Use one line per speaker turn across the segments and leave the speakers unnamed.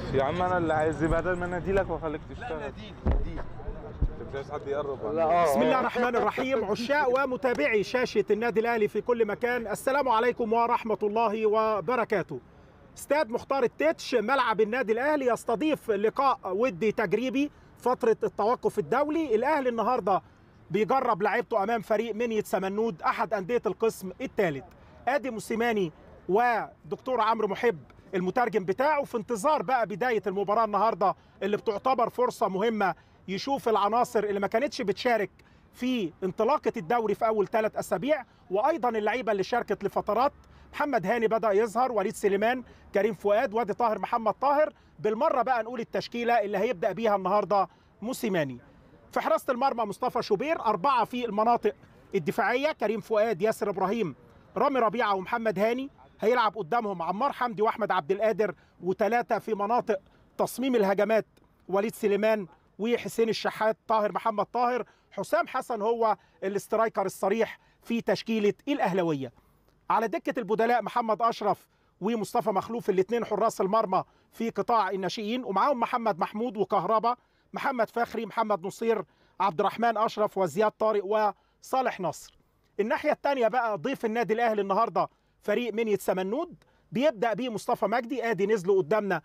يا عم انا اللي عايز بدل ما اناديلك واخليك
لا
تشتغل
ناديني ناديني
انت مش عايز حد يقرب ولا
لا
إيه؟
بسم الله الرحمن الرحيم عشاق ومتابعي شاشة النادي الأهلي في كل مكان السلام عليكم ورحمة الله وبركاته استاد مختار التتش ملعب النادي الأهلي يستضيف لقاء ودي تجريبي فترة التوقف الدولي الأهلي النهاردة بيجرب لعيبته أمام فريق منية سمنود أحد أندية القسم الثالث آدي موسيماني ودكتور عمرو محب المترجم بتاعه في انتظار بقى بداية المباراة النهاردة اللي بتعتبر فرصة مهمة يشوف العناصر اللي ما كانتش بتشارك في انطلاقة الدوري في أول ثلاث أسابيع وأيضا اللعيبة اللي شاركت لفترات محمد هاني بدأ يظهر وليد سليمان كريم فؤاد وادي طاهر محمد طاهر بالمرة بقى نقول التشكيلة اللي هيبدأ بيها النهاردة موسيماني في حراسة المرمى مصطفى شوبير أربعة في المناطق الدفاعية كريم فؤاد ياسر إبراهيم رامي ربيعة ومحمد هاني هيلعب قدامهم عمار حمدي واحمد عبد القادر وثلاثه في مناطق تصميم الهجمات وليد سليمان وحسين الشحات طاهر محمد طاهر حسام حسن هو الاسترايكر الصريح في تشكيله الاهلاويه على دكه البدلاء محمد اشرف ومصطفى مخلوف الاثنين حراس المرمى في قطاع الناشئين ومعاهم محمد محمود وكهربا محمد فخري محمد نصير عبد الرحمن اشرف وزياد طارق وصالح نصر الناحيه الثانيه بقى ضيف النادي الاهلي النهارده فريق منية سمنود بيبدا بيه مصطفى مجدي ادي نزلوا قدامنا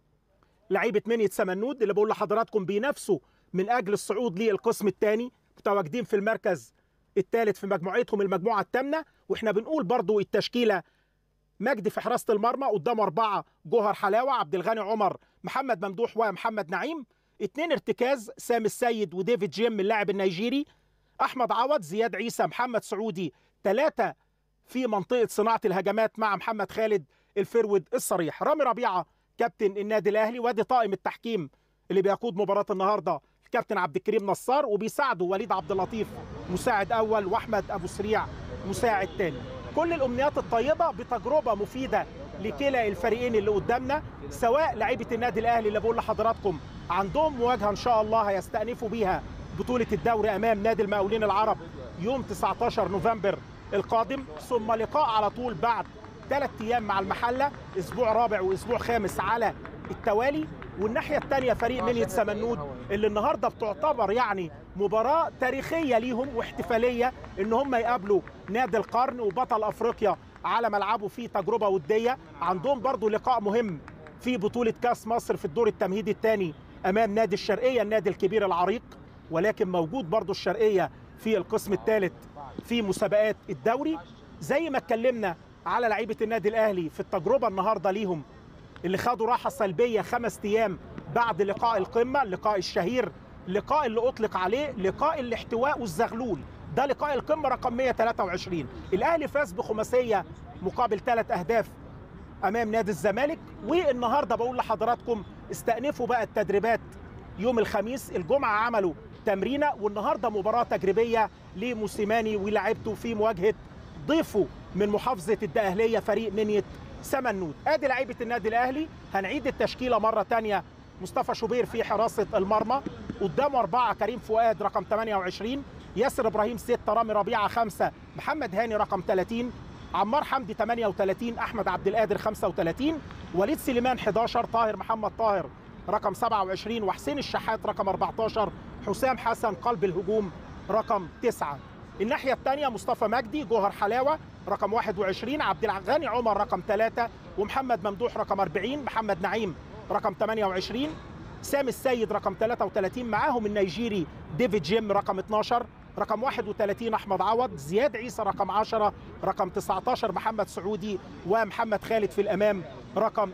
لعيبه منية سمنود اللي بقول لحضراتكم بينافسوا من اجل الصعود للقسم الثاني متواجدين في المركز الثالث في مجموعتهم المجموعه الثامنه واحنا بنقول برضو التشكيله مجدي في حراسه المرمى قدام اربعه جوهر حلاوه عبد الغني عمر محمد ممدوح ومحمد نعيم اثنين ارتكاز سامي السيد وديفيد جيم اللاعب النيجيري احمد عوض زياد عيسى محمد سعودي ثلاثه في منطقه صناعه الهجمات مع محمد خالد الفرود الصريح رامي ربيعه كابتن النادي الاهلي وادي طاقم التحكيم اللي بيقود مباراه النهارده الكابتن عبد الكريم نصار وبيساعده وليد عبد اللطيف مساعد اول واحمد ابو سريع مساعد ثاني كل الامنيات الطيبه بتجربه مفيده لكلا الفريقين اللي قدامنا سواء لعيبه النادي الاهلي اللي بقول لحضراتكم عندهم مواجهه ان شاء الله هيستأنفوا بيها بطوله الدوري امام نادي المقاولين العرب يوم 19 نوفمبر القادم ثم لقاء على طول بعد ثلاث ايام مع المحله اسبوع رابع واسبوع خامس على التوالي والناحيه الثانيه فريق منية سمنود اللي النهارده بتعتبر يعني مباراه تاريخيه ليهم واحتفاليه ان هم يقابلوا نادي القرن وبطل افريقيا على ملعبه في تجربه وديه عندهم برضو لقاء مهم في بطوله كاس مصر في الدور التمهيدي الثاني امام نادي الشرقيه النادي الكبير العريق ولكن موجود برضو الشرقيه في القسم الثالث في مسابقات الدوري زي ما اتكلمنا على لعيبه النادي الاهلي في التجربه النهارده ليهم اللي خدوا راحه سلبيه خمس ايام بعد لقاء القمه اللقاء الشهير اللقاء اللي اطلق عليه لقاء الاحتواء والزغلول ده لقاء القمه رقم 123 الاهلي فاز بخماسيه مقابل ثلاث اهداف امام نادي الزمالك والنهارده بقول لحضراتكم استأنفوا بقى التدريبات يوم الخميس الجمعه عملوا تمرينه والنهارده مباراه تجريبيه لموسيماني ولاعيبته في مواجهه ضيفه من محافظه الدقهليه فريق منيه سمنود ادي لعيبه النادي الاهلي هنعيد التشكيله مره ثانيه مصطفى شوبير في حراسه المرمى قدامه اربعه كريم فؤاد رقم 28 ياسر ابراهيم 6 رامي ربيعه 5 محمد هاني رقم 30 عمار حمدي 38 احمد عبد القادر 35 وليد سليمان 11 طاهر محمد طاهر رقم 27 وحسين الشحات رقم 14 حسام حسن قلب الهجوم رقم 9 الناحية الثانية مصطفى مجدي جوهر حلاوة رقم 21 عبد الغني عمر رقم 3 ومحمد ممدوح رقم 40 محمد نعيم رقم 28 سامي السيد رقم 33 معاهم النيجيري ديفيد جيم رقم 12 رقم 31 احمد عوض زياد عيسى رقم 10 رقم 19 محمد سعودي ومحمد خالد في الامام رقم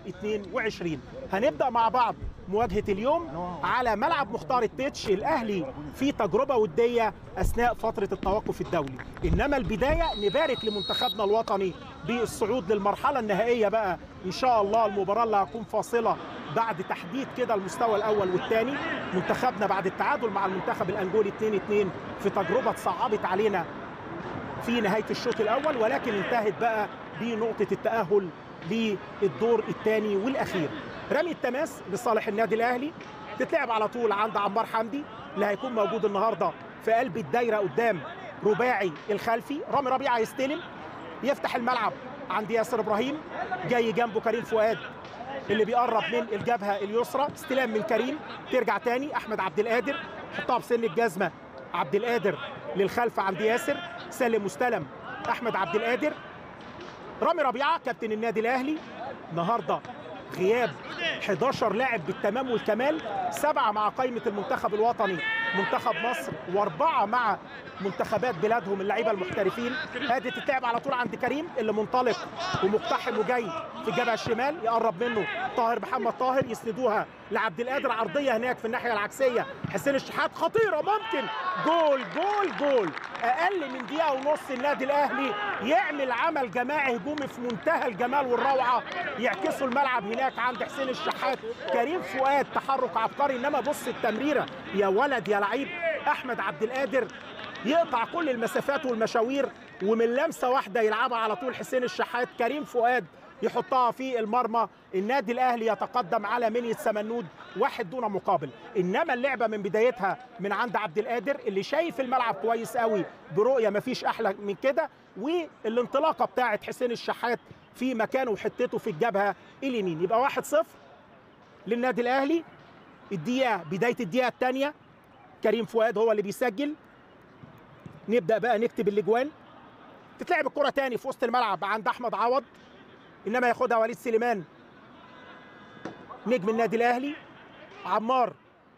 22 هنبدا مع بعض مواجهه اليوم على ملعب مختار التتش الاهلي في تجربه وديه اثناء فتره التوقف الدولي انما البدايه نبارك لمنتخبنا الوطني بالصعود للمرحله النهائيه بقى ان شاء الله المباراه اللي هتكون فاصله بعد تحديد كده المستوى الاول والثاني منتخبنا بعد التعادل مع المنتخب الانجولي 2 2 في تجربه صعبت علينا في نهايه الشوط الاول ولكن انتهت بقى بنقطه التاهل للدور الثاني والاخير رمي التماس لصالح النادي الاهلي تتلعب على طول عند عمار حمدي اللي هيكون موجود النهارده في قلب الدايره قدام رباعي الخلفي رامي ربيعه يستلم يفتح الملعب عند ياسر ابراهيم جاي جنبه كريم فؤاد اللي بيقرب من الجبهه اليسرى استلام من كريم ترجع تاني احمد عبد القادر حطها بسن الجزمه عبد القادر للخلف عند ياسر سلم مستلم احمد عبد القادر رامي ربيعه كابتن النادي الاهلي النهارده غياب 11 لاعب بالتمام والكمال سبعه مع قائمه المنتخب الوطني منتخب مصر واربعه مع منتخبات بلادهم اللعيبه المحترفين ادي تتلعب على طول عند كريم اللي منطلق ومقتحم وجاي في الجبهه الشمال يقرب منه طاهر محمد طاهر يسندوها لعبد القادر عرضيه هناك في الناحيه العكسيه حسين الشحات خطيره ممكن جول جول جول اقل من دقيقه ونص النادي الاهلي يعمل عمل جماعي هجومي في منتهى الجمال والروعه يعكسوا الملعب هناك عند حسين الشحات كريم فؤاد تحرك عبقري انما بص التمريره يا ولد يا لعيب احمد عبد القادر يقطع كل المسافات والمشاوير ومن لمسه واحده يلعبها على طول حسين الشحات كريم فؤاد يحطها في المرمى النادي الاهلي يتقدم على مني السمنود واحد دون مقابل انما اللعبه من بدايتها من عند عبد القادر اللي شايف الملعب كويس قوي برؤيه مفيش احلى من كده والانطلاقه بتاعه حسين الشحات في مكانه وحتته في الجبهه اليمين يبقى واحد صفر للنادي الاهلي الدقيقه بدايه الدقيقه الثانيه كريم فؤاد هو اللي بيسجل نبدا بقى نكتب الاجوان تتلعب الكره تاني في وسط الملعب عند احمد عوض انما ياخدها وليد سليمان نجم النادي الاهلي عمار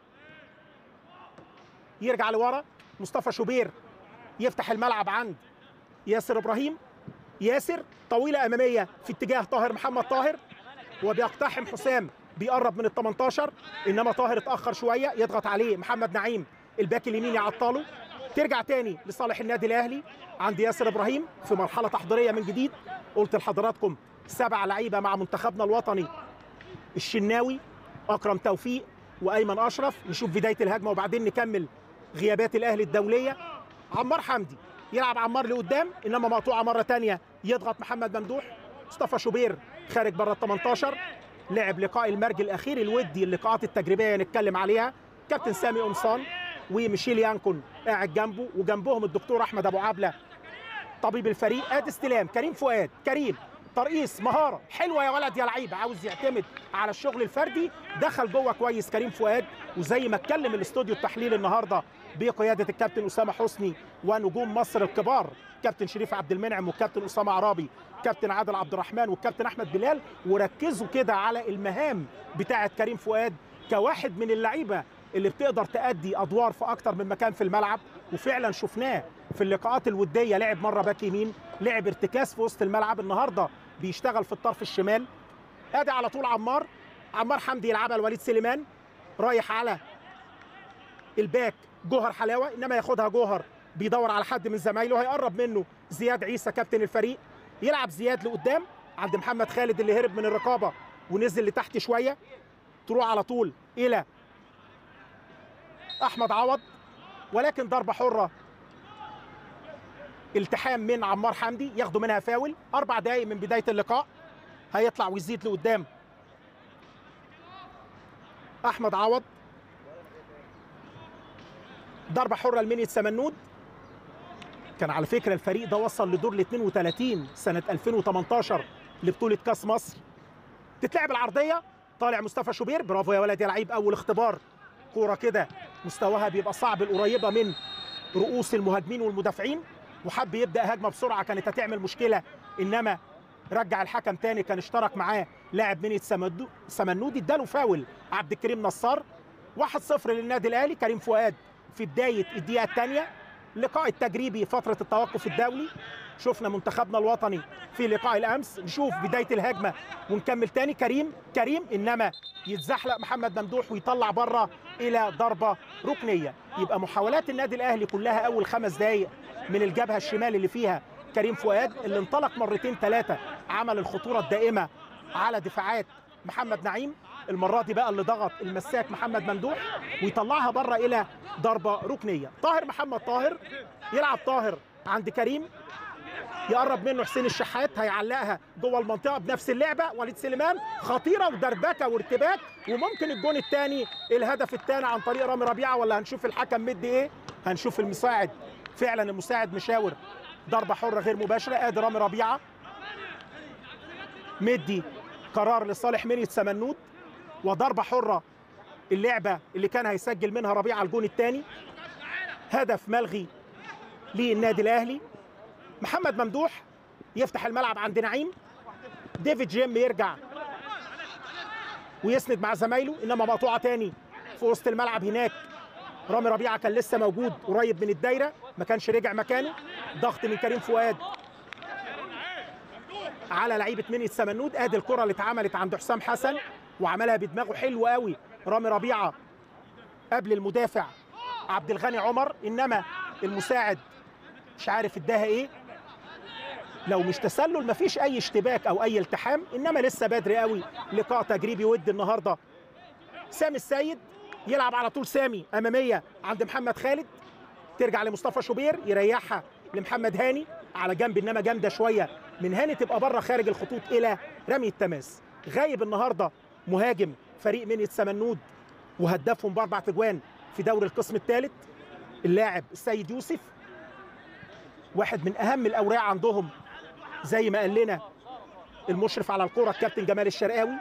يرجع لورا مصطفى شوبير يفتح الملعب عند ياسر ابراهيم ياسر طويله اماميه في اتجاه طاهر محمد طاهر وبيقتحم حسام بيقرب من ال 18 انما طاهر اتاخر شويه يضغط عليه محمد نعيم الباك اليمين يعطله ترجع تاني لصالح النادي الاهلي عند ياسر ابراهيم في مرحله تحضيريه من جديد قلت لحضراتكم سبع لعيبه مع منتخبنا الوطني الشناوي اكرم توفيق وايمن اشرف نشوف بدايه الهجمه وبعدين نكمل غيابات الاهلي الدوليه عمار حمدي يلعب عمار لقدام انما مقطوعه مره تانية يضغط محمد ممدوح مصطفى شوبير خارج بره ال 18 لعب لقاء المرج الاخير الودي اللقاءات التجريبيه نتكلم عليها كابتن سامي قمصان وميشيل يانكون قاعد جنبه وجنبهم الدكتور احمد ابو عبله طبيب الفريق ادي استلام كريم فؤاد كريم ترقيص مهاره حلوه يا ولد يا لعيب عاوز يعتمد على الشغل الفردي دخل جوه كويس كريم فؤاد وزي ما اتكلم الاستوديو التحليل النهارده بقياده الكابتن اسامه حسني ونجوم مصر الكبار كابتن شريف عبد المنعم والكابتن اسامه عرابي كابتن عادل عبد الرحمن والكابتن احمد بلال وركزوا كده على المهام بتاعه كريم فؤاد كواحد من اللعيبه اللي بتقدر تأدي ادوار في اكتر من مكان في الملعب وفعلا شفناه في اللقاءات الوديه لعب مره باك يمين لعب ارتكاز في وسط الملعب النهارده بيشتغل في الطرف الشمال ادي على طول عمار عمار حمدي يلعبها لوليد سليمان رايح على الباك جوهر حلاوه انما ياخدها جوهر بيدور على حد من زمايله هيقرب منه زياد عيسى كابتن الفريق يلعب زياد لقدام عند محمد خالد اللي هرب من الرقابه ونزل لتحت شويه تروح على طول الى احمد عوض ولكن ضربه حره التحام من عمار حمدي ياخدوا منها فاول اربع دقايق من بدايه اللقاء هيطلع ويزيد لقدام احمد عوض ضربه حره لمني سمنود كان على فكره الفريق ده وصل لدور ال 32 سنه 2018 لبطوله كاس مصر تتلعب العرضيه طالع مصطفى شوبير برافو يا ولد يا لعيب اول اختبار كوره كده مستواها بيبقى صعب القريبه من رؤوس المهاجمين والمدافعين وحب يبدا هجمه بسرعه كانت هتعمل مشكله انما رجع الحكم تاني كان اشترك معاه لاعب من سمنودي اداله فاول عبد الكريم نصار 1-0 للنادي الاهلي كريم فؤاد في بدايه الدقيقه الثانيه اللقاء التجريبي فتره التوقف الدولي شفنا منتخبنا الوطني في لقاء الامس نشوف بدايه الهجمه ونكمل تاني كريم كريم انما يتزحلق محمد ممدوح ويطلع بره الى ضربه ركنيه يبقى محاولات النادي الاهلي كلها اول خمس دقائق من الجبهه الشمال اللي فيها كريم فؤاد اللي انطلق مرتين ثلاثه عمل الخطوره الدائمه على دفاعات محمد نعيم المره دي بقى اللي ضغط المساك محمد ممدوح ويطلعها بره الى ضربه ركنيه طاهر محمد طاهر يلعب طاهر عند كريم يقرب منه حسين الشحات هيعلقها جوه المنطقه بنفس اللعبه وليد سليمان خطيره ودربكه وارتباك وممكن الجون الثاني الهدف الثاني عن طريق رامي ربيعه ولا هنشوف الحكم مدي ايه هنشوف المساعد فعلا المساعد مشاور ضربه حره غير مباشره ادي رامي ربيعه مدي قرار لصالح منيت سمنود وضربه حره اللعبه اللي كان هيسجل منها ربيعه الجون الثاني هدف ملغي للنادي الاهلي محمد ممدوح يفتح الملعب عند نعيم ديفيد جيم يرجع ويسند مع زمايله انما مقطوعه تاني في وسط الملعب هناك رامي ربيعه كان لسه موجود قريب من الدايره ما كانش رجع مكانه ضغط من كريم فؤاد على لعيبه مني السمنود ادي الكره اللي اتعملت عند حسام حسن وعملها بدماغه حلو قوي رامي ربيعه قبل المدافع عبد الغني عمر انما المساعد مش عارف اداها ايه لو مش تسلل مفيش اي اشتباك او اي التحام انما لسه بدري قوي لقاء تجريبي ود النهارده سامي السيد يلعب على طول سامي اماميه عند محمد خالد ترجع لمصطفى شوبير يريحها لمحمد هاني على جنب انما جامده شويه من هاني تبقى بره خارج الخطوط الى رمي التماس غايب النهارده مهاجم فريق منيت سمنود وهدافهم باربع تجوان في دوري القسم الثالث اللاعب السيد يوسف واحد من اهم الاوراق عندهم زي ما قال لنا المشرف على الكوره الكابتن جمال الشرقاوي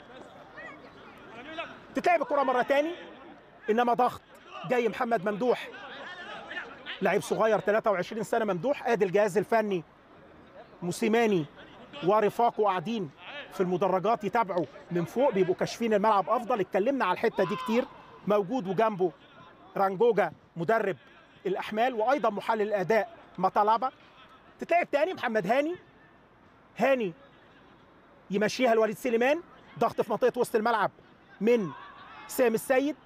تتلعب الكره مره تاني انما ضغط جاي محمد ممدوح لعيب صغير 23 سنه ممدوح ادي الجهاز الفني موسيماني ورفاقه قاعدين في المدرجات يتابعوا من فوق بيبقوا كاشفين الملعب افضل اتكلمنا على الحته دي كتير موجود وجنبه رانجوجا مدرب الاحمال وايضا محلل الاداء مطلبه تتلعب تاني محمد هاني هاني يمشيها لوليد سليمان ضغط في منطقه وسط الملعب من سامي السيد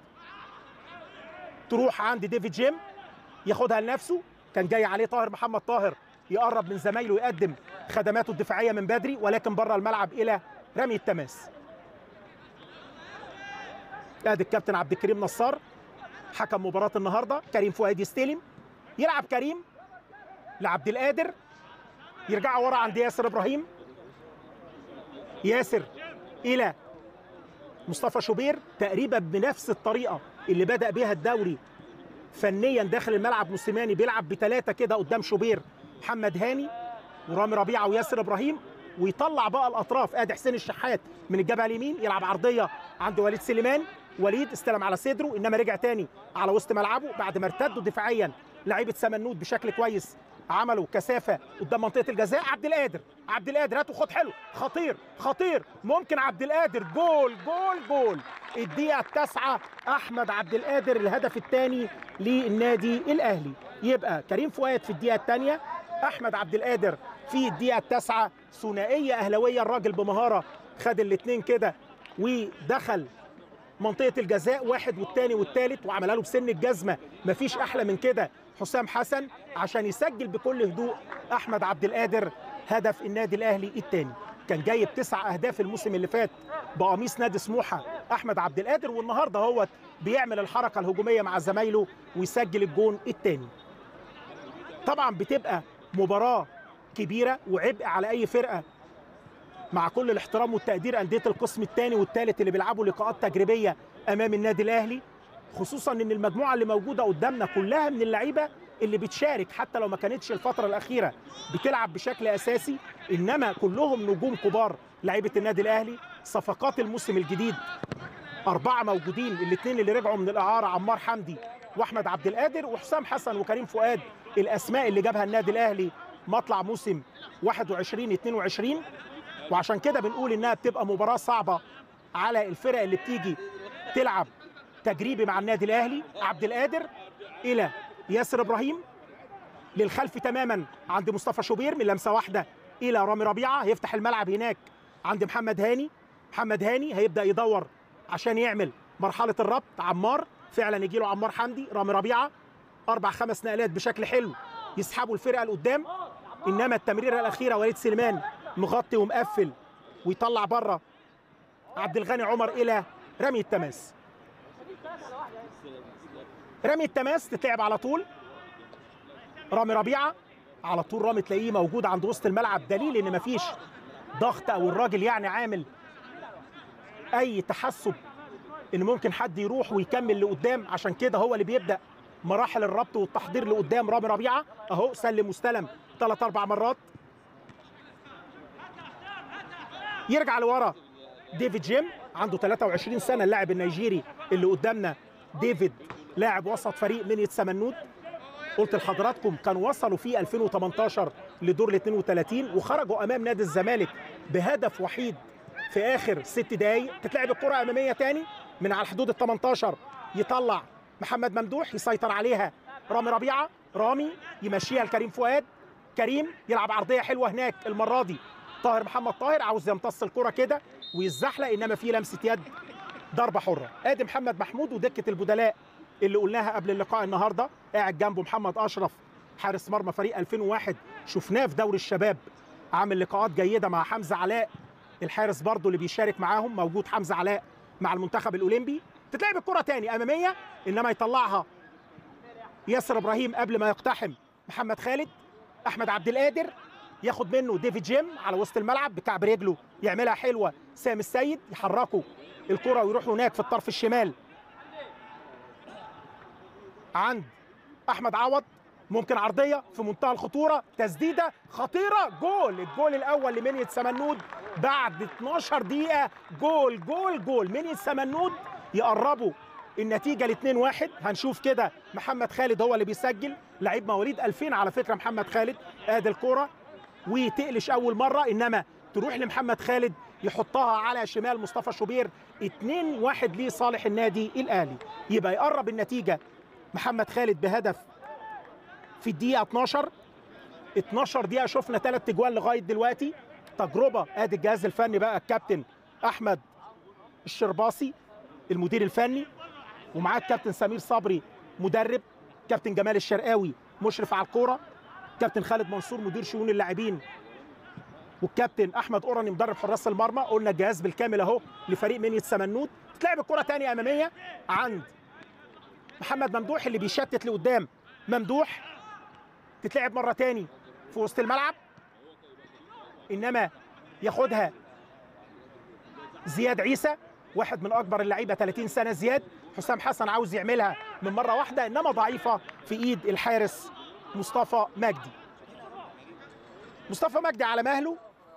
تروح عند ديفيد جيم ياخدها لنفسه كان جاي عليه طاهر محمد طاهر يقرب من زمايله يقدم خدماته الدفاعيه من بدري ولكن بره الملعب الى رمي التماس ادي الكابتن عبد الكريم نصار حكم مباراه النهارده كريم فؤاد يستلم يلعب كريم لعبد القادر يرجع ورا عند ياسر ابراهيم ياسر الى مصطفى شوبير تقريبا بنفس الطريقه اللي بدا بها الدوري فنيا داخل الملعب موسيماني بيلعب بثلاثه كده قدام شوبير محمد هاني ورامي ربيعه وياسر ابراهيم ويطلع بقى الاطراف ادي حسين الشحات من الجبهه اليمين يلعب عرضيه عند وليد سليمان وليد استلم على صدره انما رجع تاني على وسط ملعبه بعد ما ارتدوا دفاعيا لعيبه سمنود بشكل كويس عملوا كثافه قدام منطقه الجزاء عبد القادر عبد القادر هاتوا خد حلو خطير خطير ممكن عبد القادر جول جول جول الدقيقه التاسعه احمد عبد القادر الهدف الثاني للنادي الاهلي يبقى كريم فؤاد في الدقيقه الثانيه احمد عبد القادر في الدقيقه التاسعه ثنائيه اهلاويه الراجل بمهاره خد الاثنين كده ودخل منطقه الجزاء واحد والثاني والثالث وعملها له بسن الجزمه مفيش احلى من كده حسام حسن عشان يسجل بكل هدوء احمد عبد القادر هدف النادي الاهلي الثاني كان جايب تسع اهداف الموسم اللي فات بقميص نادي سموحه احمد عبد القادر والنهارده هو بيعمل الحركه الهجوميه مع زمايله ويسجل الجون الثاني طبعا بتبقى مباراه كبيره وعبء على اي فرقه مع كل الاحترام والتقدير انديه القسم الثاني والثالث اللي بيلعبوا لقاءات تجريبيه امام النادي الاهلي خصوصا ان المجموعه اللي موجوده قدامنا كلها من اللعيبه اللي بتشارك حتى لو ما كانتش الفتره الاخيره بتلعب بشكل اساسي انما كلهم نجوم كبار لعيبه النادي الاهلي صفقات الموسم الجديد اربعه موجودين الاثنين اللي رجعوا من الاعاره عمار حمدي واحمد عبد القادر وحسام حسن وكريم فؤاد الاسماء اللي جابها النادي الاهلي مطلع موسم 21 22 وعشان كده بنقول انها بتبقى مباراه صعبه على الفرق اللي بتيجي تلعب تجريبي مع النادي الاهلي عبد القادر الى ياسر ابراهيم للخلف تماما عند مصطفى شوبير من لمسه واحده الى رامي ربيعه هيفتح الملعب هناك عند محمد هاني محمد هاني هيبدا يدور عشان يعمل مرحله الربط عمار فعلا يجي له عمار حمدي رامي ربيعه اربع خمس نقلات بشكل حلو يسحبوا الفرقه لقدام انما التمريره الاخيره وليد سليمان مغطي ومقفل ويطلع بره عبد الغني عمر الى رمي التماس رمي التماس تتلعب على طول رامي ربيعه على طول رامي تلاقيه موجود عند وسط الملعب دليل ان مفيش ضغط او الراجل يعني عامل اي تحسب ان ممكن حد يروح ويكمل لقدام عشان كده هو اللي بيبدا مراحل الربط والتحضير لقدام رامي ربيعه اهو سلم واستلم ثلاث اربع مرات يرجع لورا ديفيد جيم عنده 23 سنه اللاعب النيجيري اللي قدامنا ديفيد لاعب وسط فريق منية سمنود قلت لحضراتكم كانوا وصلوا في 2018 لدور ال 32 وخرجوا امام نادي الزمالك بهدف وحيد في اخر ست دقايق تتلعب الكره اماميه تاني من على حدود ال 18 يطلع محمد ممدوح يسيطر عليها رامي ربيعه رامي يمشيها لكريم فؤاد كريم يلعب عرضيه حلوه هناك المره دي طاهر محمد طاهر عاوز يمتص الكره كده ويتزحلق انما في لمسه يد ضربه حره ادي محمد محمود ودكه البدلاء اللي قلناها قبل اللقاء النهارده قاعد جنبه محمد اشرف حارس مرمى فريق 2001 شفناه في دوري الشباب عامل لقاءات جيده مع حمزه علاء الحارس برضه اللي بيشارك معاهم موجود حمزه علاء مع المنتخب الاولمبي تتلعب الكره تاني اماميه انما يطلعها ياسر ابراهيم قبل ما يقتحم محمد خالد احمد عبد القادر ياخد منه ديفيد جيم على وسط الملعب بكعب رجله يعملها حلوه سام السيد يحركوا الكره ويروحوا هناك في الطرف الشمال عند احمد عوض ممكن عرضيه في منتهى الخطوره تسديده خطيره جول الجول الاول لمنية سمنود بعد 12 دقيقه جول جول جول منية سمنود يقربوا النتيجه ل 2 1 هنشوف كده محمد خالد هو اللي بيسجل لعيب مواليد 2000 على فكره محمد خالد ادي الكوره وتقلش اول مره انما تروح لمحمد خالد يحطها على شمال مصطفى شوبير 2 1 لصالح النادي الاهلي يبقى يقرب النتيجه محمد خالد بهدف في الدقيقه 12 12 دقيقه شفنا ثلاث اجوال لغايه دلوقتي تجربه ادي الجهاز الفني بقى الكابتن احمد الشرباصي المدير الفني ومعاه الكابتن سمير صبري مدرب كابتن جمال الشرقاوي مشرف على الكوره كابتن خالد منصور مدير شؤون اللاعبين والكابتن احمد اوراني مدرب حراس المرمى قلنا الجهاز بالكامل اهو لفريق منية سمنود تتلعب الكره تاني اماميه عند محمد ممدوح اللي بيشتت لقدام ممدوح تتلعب مره تاني في وسط الملعب انما ياخدها زياد عيسى واحد من اكبر اللعيبه 30 سنه زياد حسام حسن عاوز يعملها من مره واحده انما ضعيفه في ايد الحارس مصطفى مجدي مصطفى مجدي على مهله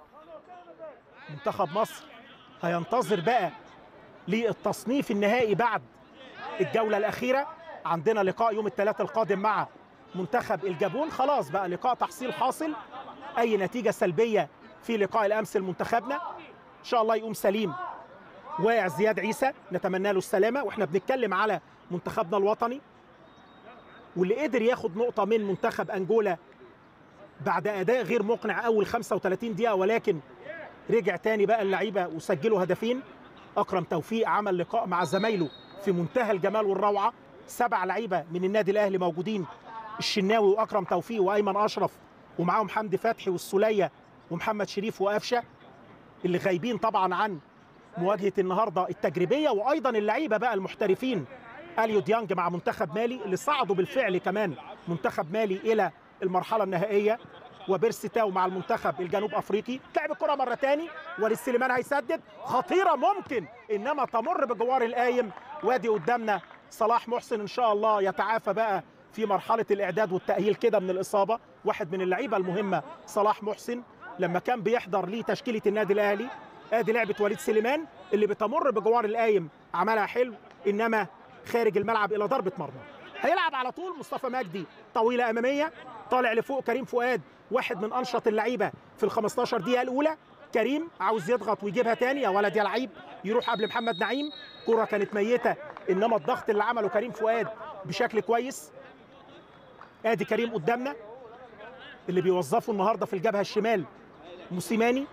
منتخب مصر هينتظر بقى للتصنيف النهائي بعد الجوله الاخيره عندنا لقاء يوم الثلاثاء القادم مع منتخب الجابون خلاص بقى لقاء تحصيل حاصل اي نتيجه سلبيه في لقاء الامس لمنتخبنا ان شاء الله يقوم سليم واقع زياد عيسى نتمنى له السلامه واحنا بنتكلم على منتخبنا الوطني واللي قدر ياخد نقطه من منتخب انجولا بعد اداء غير مقنع اول 35 دقيقه ولكن رجع تاني بقى اللعيبه وسجلوا هدفين اكرم توفيق عمل لقاء مع زمايله في منتهى الجمال والروعه سبع لعيبه من النادي الاهلي موجودين الشناوي واكرم توفيق وايمن اشرف ومعاهم حمدي فتحي والسوليه ومحمد شريف وقفشه اللي غايبين طبعا عن مواجهه النهارده التجريبيه وايضا اللعيبه بقى المحترفين اليو ديانج مع منتخب مالي اللي صعدوا بالفعل كمان منتخب مالي الى المرحله النهائيه وبيرسي تاو مع المنتخب الجنوب افريقي لعب الكره مره تاني وليد سليمان هيسدد خطيره ممكن انما تمر بجوار القايم وادي قدامنا صلاح محسن ان شاء الله يتعافى بقى في مرحله الاعداد والتاهيل كده من الاصابه واحد من اللعيبه المهمه صلاح محسن لما كان بيحضر ليه تشكيله النادي الاهلي ادي لعبه وليد سليمان اللي بتمر بجوار القايم عملها حلو انما خارج الملعب الى ضربه مرمى هيلعب على طول مصطفى مجدي طويله اماميه طالع لفوق كريم فؤاد واحد من انشط اللعيبه في ال 15 دقيقه الاولى كريم عاوز يضغط ويجيبها تاني يا ولد يا لعيب يروح قبل محمد نعيم كرة كانت ميتة إنما الضغط اللي عمله كريم فؤاد بشكل كويس آدي كريم قدامنا اللي بيوظفه النهاردة في الجبهة الشمال موسيماني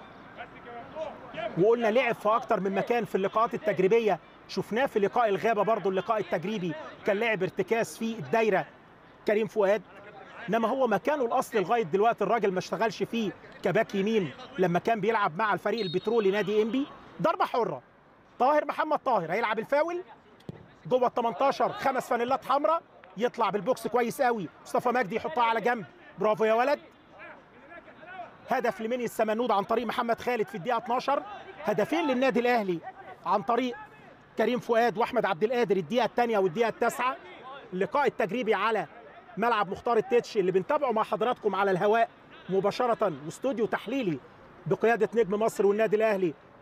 وقلنا لعب في أكتر من مكان في اللقاءات التجريبية شفناه في لقاء الغابة برضو اللقاء التجريبي كان لاعب ارتكاز في الدايرة كريم فؤاد انما هو مكانه الاصلي لغايه دلوقتي الراجل ما اشتغلش فيه كباك يمين لما كان بيلعب مع الفريق البترولي نادي انبي ضربه حره طاهر محمد طاهر هيلعب الفاول جوه ال 18 خمس فانيلات حمراء يطلع بالبوكس كويس قوي مصطفى مجدي يحطها على جنب برافو يا ولد هدف لمني السمنود عن طريق محمد خالد في الدقيقه 12 هدفين للنادي الاهلي عن طريق كريم فؤاد واحمد عبد القادر الدقيقه الثانيه والدقيقه التاسعه اللقاء التجريبي على ملعب مختار التتش اللي بنتابعه مع حضراتكم على الهواء مباشره واستوديو تحليلي بقياده نجم مصر والنادي الاهلي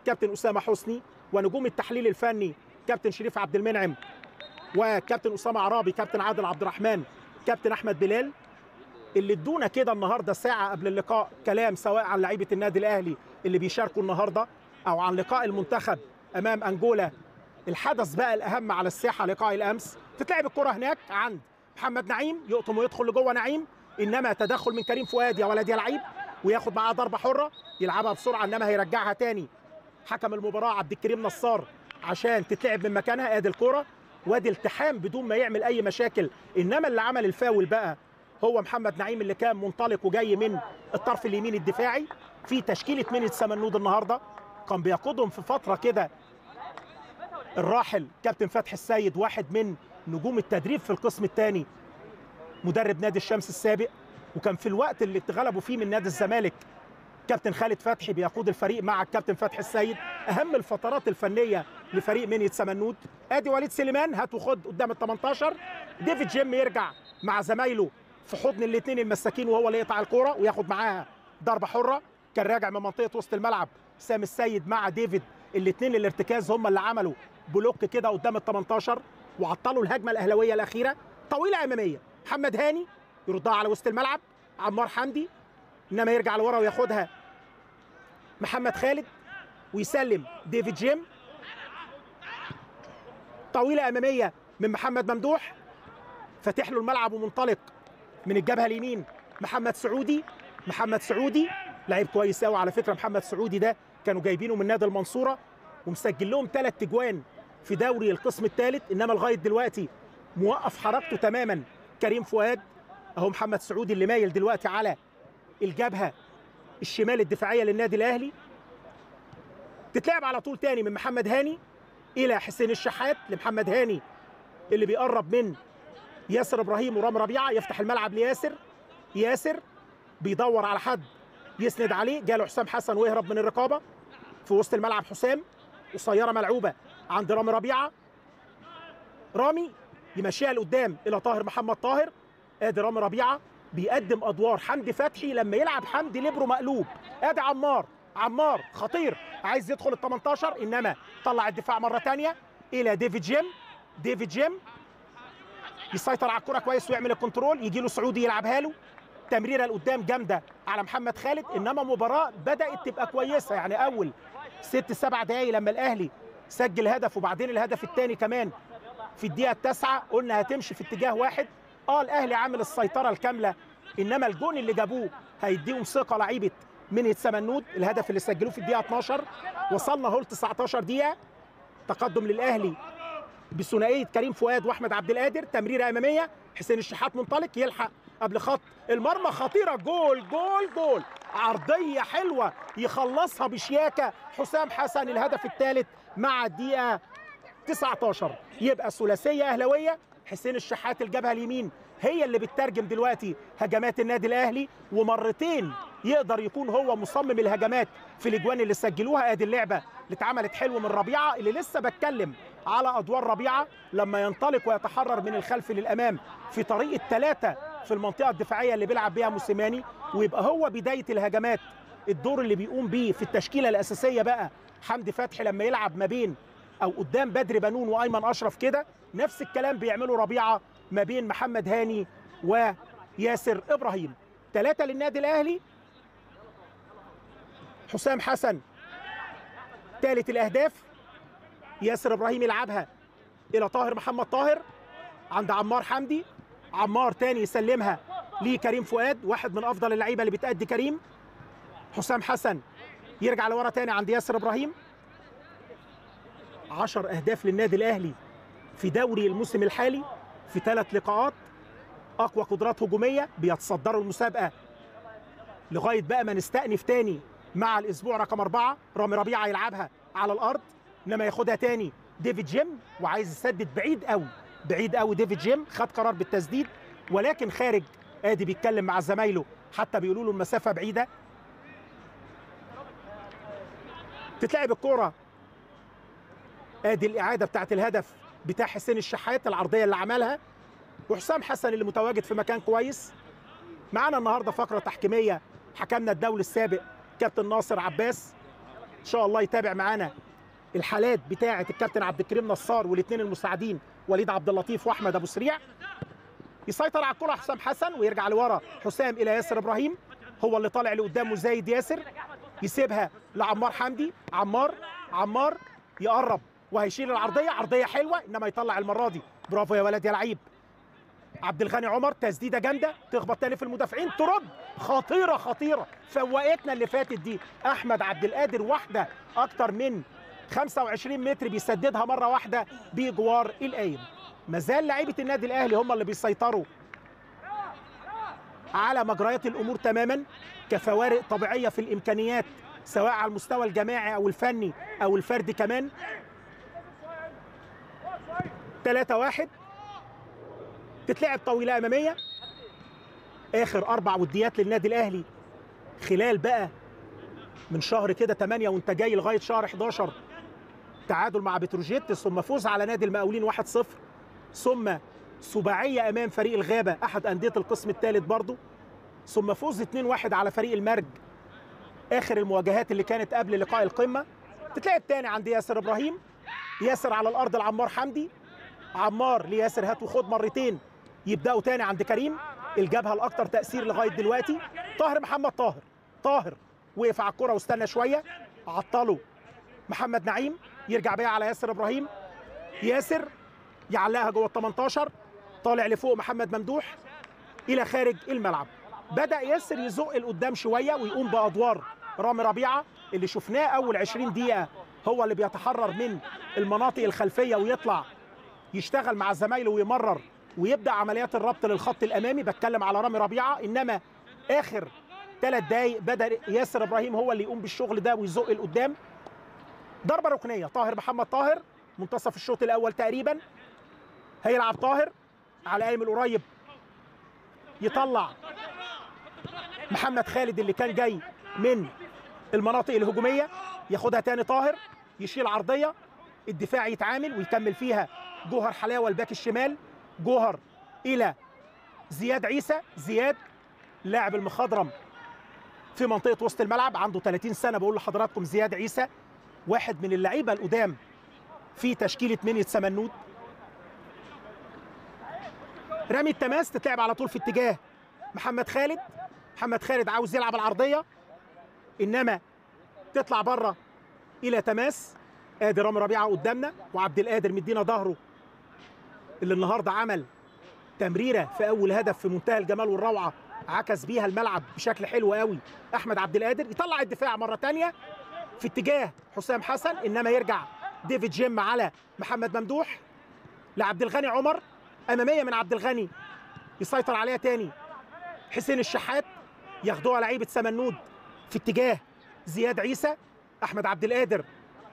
كابتن اسامه حسني ونجوم التحليل الفني كابتن شريف عبد المنعم وكابتن اسامه عرابي كابتن عادل عبد الرحمن كابتن احمد بلال اللي ادونا كده النهارده ساعه قبل اللقاء كلام سواء عن لعيبه النادي الاهلي اللي بيشاركوا النهارده او عن لقاء المنتخب امام انجولا الحدث بقى الاهم على الساحه لقاء الامس تتلعب الكره هناك عند محمد نعيم يقطم ويدخل لجوه نعيم انما تدخل من كريم فؤاد يا ولد يا لعيب وياخد معاه ضربه حره يلعبها بسرعه انما هيرجعها تاني حكم المباراه عبد الكريم نصار عشان تتلعب من مكانها ادي الكوره وادي التحام بدون ما يعمل اي مشاكل انما اللي عمل الفاول بقى هو محمد نعيم اللي كان منطلق وجاي من الطرف اليمين الدفاعي في تشكيله منة سمنود النهارده كان بيقودهم في فتره كده الراحل كابتن فتحي السيد واحد من نجوم التدريب في القسم الثاني مدرب نادي الشمس السابق وكان في الوقت اللي اتغلبوا فيه من نادي الزمالك كابتن خالد فتحي بيقود الفريق مع الكابتن فتحي السيد اهم الفترات الفنيه لفريق منية سمنود ادي وليد سليمان هات وخد قدام ال 18 ديفيد جيم يرجع مع زمايله في حضن الاثنين المساكين وهو اللي يقطع الكوره وياخد معاها ضربه حره كان راجع من منطقه وسط الملعب سام السيد مع ديفيد الاثنين الارتكاز هم اللي عملوا بلوك كده قدام ال 18 وعطلوا الهجمه الاهلاويه الاخيره طويله اماميه محمد هاني يردها على وسط الملعب عمار حمدي انما يرجع لورا وياخدها محمد خالد ويسلم ديفيد جيم طويله اماميه من محمد ممدوح فاتح له الملعب ومنطلق من الجبهه اليمين محمد سعودي محمد سعودي لعيب كويس قوي على فكره محمد سعودي ده كانوا جايبينه من نادي المنصوره ومسجل لهم ثلاث تجوان في دوري القسم الثالث انما لغايه دلوقتي موقف حركته تماما كريم فؤاد اهو محمد سعودي اللي مايل دلوقتي على الجبهه الشمال الدفاعيه للنادي الاهلي تتلعب على طول تاني من محمد هاني الى حسين الشحات لمحمد هاني اللي بيقرب من ياسر ابراهيم ورام ربيعه يفتح الملعب لياسر ياسر بيدور على حد يسند عليه جاله حسام حسن ويهرب من الرقابه في وسط الملعب حسام قصيره ملعوبه عند رامي ربيعه رامي يمشيها لقدام الى طاهر محمد طاهر ادي رامي ربيعه بيقدم ادوار حمدي فتحي لما يلعب حمدي ليبرو مقلوب ادي عمار عمار خطير عايز يدخل ال 18 انما طلع الدفاع مره ثانيه الى ديفيد جيم ديفيد جيم يسيطر على الكره كويس ويعمل الكنترول يجي له سعودي يلعبها له تمريره لقدام جامده على محمد خالد انما مباراه بدات تبقى كويسه يعني اول ست سبع دقايق لما الاهلي سجل هدف وبعدين الهدف الثاني كمان في الدقيقه التاسعه قلنا هتمشي في اتجاه واحد اه الاهلي عامل السيطره الكامله انما الجون اللي جابوه هيديهم ثقه لعيبه من السمنود الهدف اللي سجلوه في الدقيقه 12 وصلنا هول 19 دقيقه تقدم للاهلي بثنائيه كريم فؤاد واحمد عبد القادر تمريره اماميه حسين الشحات منطلق يلحق قبل خط المرمى خطيره جول جول جول عرضيه حلوه يخلصها بشياكه حسام حسن الهدف الثالث مع الدقيقه 19 يبقى ثلاثيه اهلاويه حسين الشحات الجبهه اليمين هي اللي بتترجم دلوقتي هجمات النادي الاهلي ومرتين يقدر يكون هو مصمم الهجمات في الاجوان اللي سجلوها ادي اللعبه اللي اتعملت حلو من ربيعه اللي لسه بتكلم على ادوار ربيعه لما ينطلق ويتحرر من الخلف للامام في طريق الثلاثه في المنطقه الدفاعيه اللي بيلعب بيها موسيماني ويبقى هو بدايه الهجمات الدور اللي بيقوم بيه في التشكيله الاساسيه بقى حمدي فتحي لما يلعب ما بين او قدام بدر بنون وايمن اشرف كده نفس الكلام بيعمله ربيعه ما بين محمد هاني وياسر ابراهيم ثلاثه للنادي الاهلي حسام حسن ثالث الاهداف ياسر ابراهيم يلعبها الى طاهر محمد طاهر عند عمار حمدي عمار تاني يسلمها لكريم فؤاد واحد من افضل اللعيبه اللي بتأدي كريم حسام حسن يرجع لورا تاني عند ياسر ابراهيم عشر اهداف للنادي الاهلي في دوري الموسم الحالي في ثلاث لقاءات اقوى قدرات هجوميه بيتصدروا المسابقه لغايه بقى ما نستأنف تاني مع الاسبوع رقم أربعة رامي ربيعه يلعبها على الارض انما ياخدها تاني ديفيد جيم وعايز يسدد بعيد قوي بعيد قوي ديفيد جيم خد قرار بالتسديد ولكن خارج ادي بيتكلم مع زمايله حتى بيقولوا له المسافه بعيده تتلعب الكوره ادي الاعاده بتاعت الهدف بتاع حسين الشحات العرضيه اللي عملها وحسام حسن اللي متواجد في مكان كويس معانا النهارده فقره تحكيميه حكمنا الدولي السابق كابتن ناصر عباس ان شاء الله يتابع معانا الحالات بتاعه الكابتن عبد الكريم نصار والاثنين المساعدين وليد عبد اللطيف واحمد ابو سريع يسيطر على الكره حسام حسن ويرجع لورا حسام الى ياسر ابراهيم هو اللي طالع لقدامه زايد ياسر يسيبها لعمار حمدي عمار عمار يقرب وهيشيل العرضيه عرضيه حلوه انما يطلع المره دي برافو يا ولد يا لعيب عبد الغني عمر تسديده جامده تخبط تاني في المدافعين ترد خطيره خطيره فوقتنا اللي فاتت دي احمد عبد القادر واحده اكتر من 25 متر بيسددها مره واحده بجوار القايم مازال لعيبه النادي الاهلي هم اللي بيسيطروا على مجريات الامور تماما كفوارق طبيعيه في الامكانيات سواء على المستوى الجماعي او الفني او الفردي كمان 3 1 تتلعب طويله اماميه اخر اربع وديات للنادي الاهلي خلال بقى من شهر كده 8 وانت جاي لغايه شهر 11 تعادل مع بتروجيت ثم فوز على نادي المقاولين 1-0 ثم سباعيه امام فريق الغابه احد انديه القسم الثالث برضه ثم فوز 2-1 على فريق المرج اخر المواجهات اللي كانت قبل لقاء القمه تتلعب تاني عند ياسر ابراهيم ياسر على الارض لعمار حمدي عمار لياسر هات وخد مرتين يبداوا تاني عند كريم الجبهه الاكثر تاثير لغايه دلوقتي طاهر محمد طاهر طاهر وقف على الكره واستنى شويه عطله محمد نعيم يرجع بيها على ياسر ابراهيم ياسر يعلقها جوه ال 18 طالع لفوق محمد ممدوح الى خارج الملعب بدا ياسر يزق لقدام شويه ويقوم بادوار رامي ربيعه اللي شفناه اول 20 دقيقه هو اللي بيتحرر من المناطق الخلفيه ويطلع يشتغل مع زمايله ويمرر ويبدا عمليات الربط للخط الامامي بتكلم على رامي ربيعه انما اخر ثلاث دقايق بدا ياسر ابراهيم هو اللي يقوم بالشغل ده ويزق لقدام ضربه ركنيه طاهر محمد طاهر منتصف الشوط الاول تقريبا هيلعب طاهر على قايم القريب يطلع محمد خالد اللي كان جاي من المناطق الهجوميه ياخدها تاني طاهر يشيل عرضيه الدفاع يتعامل ويكمل فيها جوهر حلاوه الباك الشمال جوهر الى زياد عيسى زياد لاعب المخضرم في منطقه وسط الملعب عنده 30 سنه بقول لحضراتكم زياد عيسى واحد من اللعيبه القدام في تشكيله منية سمنود رمي التماس تتلعب على طول في اتجاه محمد خالد محمد خالد عاوز يلعب العرضيه انما تطلع بره الى تماس ادي رامي ربيعه قدامنا وعبد القادر مدينا ظهره اللي النهارده عمل تمريره في اول هدف في منتهى الجمال والروعه عكس بيها الملعب بشكل حلو قوي احمد عبد القادر يطلع الدفاع مره تانية في اتجاه حسام حسن انما يرجع ديفيد جيم على محمد ممدوح لعبد الغني عمر اماميه من عبد الغني يسيطر عليها تاني حسين الشحات ياخدوها لعيبه سمنود في اتجاه زياد عيسى احمد عبد القادر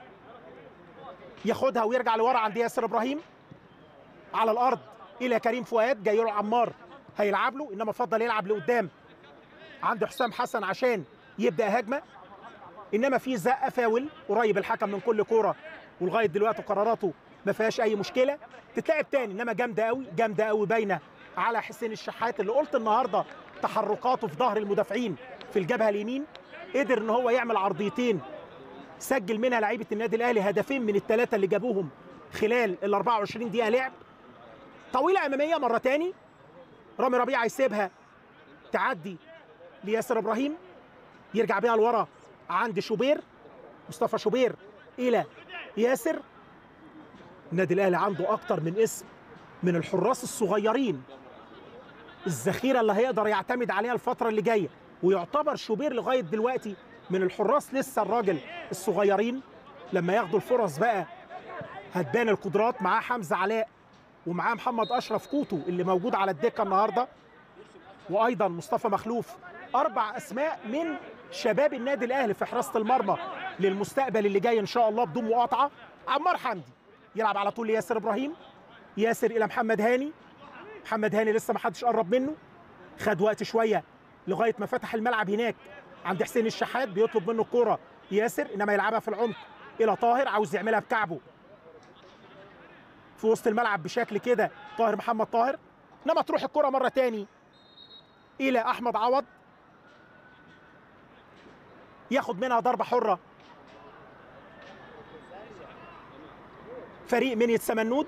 ياخدها ويرجع لورا عند ياسر ابراهيم على الارض الى كريم فؤاد جاي له عمار هيلعب له انما فضل يلعب لقدام عند حسام حسن عشان يبدا هجمه انما في زقه فاول قريب الحكم من كل كوره ولغايه دلوقتي قراراته ما فيهاش اي مشكله تتلعب تاني انما جامده قوي جامده قوي باينه على حسين الشحات اللي قلت النهارده تحركاته في ظهر المدافعين في الجبهه اليمين قدر ان هو يعمل عرضيتين سجل منها لعيبه النادي الاهلي هدفين من الثلاثه اللي جابوهم خلال ال 24 دقيقه لعب طويله اماميه مره تاني رامي ربيعه يسيبها تعدي لياسر ابراهيم يرجع بيها لورا عند شوبير مصطفى شوبير الى ياسر النادي الاهلي عنده اكتر من اسم من الحراس الصغيرين الذخيره اللي هيقدر يعتمد عليها الفتره اللي جايه ويعتبر شوبير لغايه دلوقتي من الحراس لسه الراجل الصغيرين لما ياخدوا الفرص بقى هتبان القدرات معاه حمزه علاء ومعاه محمد اشرف كوتو اللي موجود على الدكه النهارده وايضا مصطفى مخلوف اربع اسماء من شباب النادي الاهلي في حراسه المرمى للمستقبل اللي جاي ان شاء الله بدون مقاطعه عمار حمدي يلعب على طول لياسر ابراهيم ياسر الى محمد هاني محمد هاني لسه ما حدش قرب منه خد وقت شويه لغايه ما فتح الملعب هناك عند حسين الشحات بيطلب منه الكوره ياسر انما يلعبها في العمق الى طاهر عاوز يعملها بكعبه في وسط الملعب بشكل كده طاهر محمد طاهر انما تروح الكره مره تاني الى احمد عوض ياخد منها ضربه حره فريق منية سمنود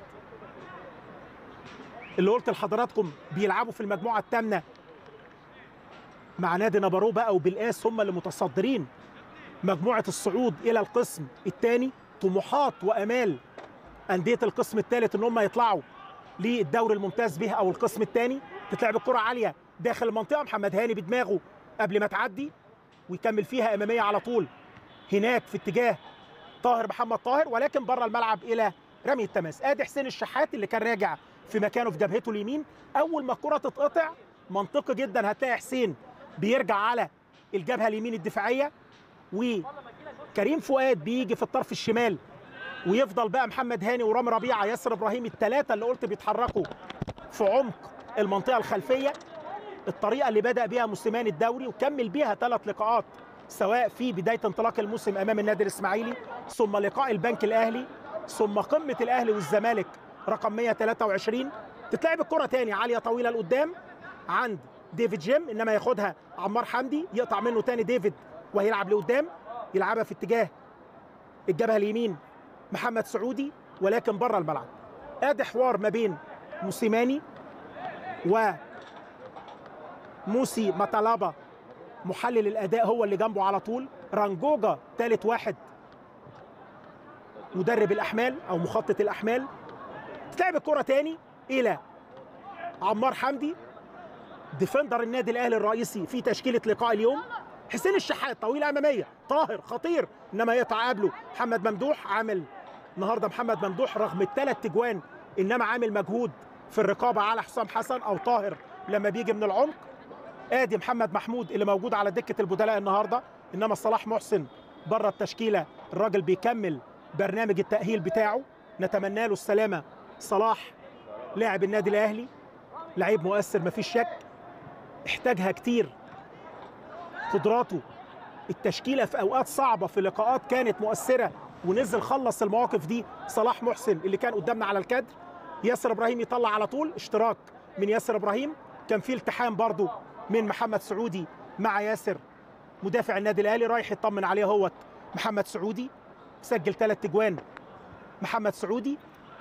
اللي قلت لحضراتكم بيلعبوا في المجموعه الثامنه مع نادي نبارو بقى وبالقاس هم اللي متصدرين مجموعه الصعود الى القسم الثاني طموحات وامال انديه القسم الثالث ان هم يطلعوا للدوري الممتاز به او القسم الثاني تتلعب الكره عاليه داخل المنطقه محمد هاني بدماغه قبل ما تعدي ويكمل فيها اماميه على طول هناك في اتجاه طاهر محمد طاهر ولكن بره الملعب الى رمي التماس ادي حسين الشحات اللي كان راجع في مكانه في جبهته اليمين اول ما الكره تتقطع منطقي جدا هتلاقي حسين بيرجع على الجبهه اليمين الدفاعيه وكريم فؤاد بيجي في الطرف الشمال ويفضل بقى محمد هاني ورامي ربيعه ياسر ابراهيم الثلاثه اللي قلت بيتحركوا في عمق المنطقه الخلفيه الطريقه اللي بدا بيها موسيماني الدوري وكمل بيها ثلاث لقاءات سواء في بدايه انطلاق الموسم امام النادي الاسماعيلي ثم لقاء البنك الاهلي ثم قمه الاهلي والزمالك رقم 123 تتلعب الكره تاني عاليه طويله لقدام عند ديفيد جيم انما ياخدها عمار حمدي يقطع منه تاني ديفيد وهيلعب لقدام يلعبها في اتجاه الجبهه اليمين محمد سعودي ولكن بره الملعب ادي حوار ما بين موسيماني و موسي مطلبه محلل الاداء هو اللي جنبه على طول رانجوجا ثالث واحد مدرب الاحمال او مخطط الاحمال تلعب الكره تاني الى عمار حمدي ديفندر النادي الاهلي الرئيسي في تشكيله لقاء اليوم حسين الشحات طويله اماميه طاهر خطير انما يقطع قبله محمد ممدوح عامل النهارده محمد ممدوح رغم الثلاث تجوان انما عامل مجهود في الرقابه على حسام حسن او طاهر لما بيجي من العمق ادي محمد محمود اللي موجود على دكه البدلاء النهارده انما صلاح محسن بره التشكيله الراجل بيكمل برنامج التاهيل بتاعه نتمنى له السلامه صلاح لاعب النادي الاهلي لعيب مؤثر مفيش شك احتاجها كتير قدراته التشكيله في اوقات صعبه في لقاءات كانت مؤثره ونزل خلص المواقف دي صلاح محسن اللي كان قدامنا على الكادر ياسر ابراهيم يطلع على طول اشتراك من ياسر ابراهيم كان في التحام برضو من محمد سعودي مع ياسر مدافع النادي الاهلي رايح يطمن عليه هوت محمد سعودي سجل ثلاث تجوان محمد سعودي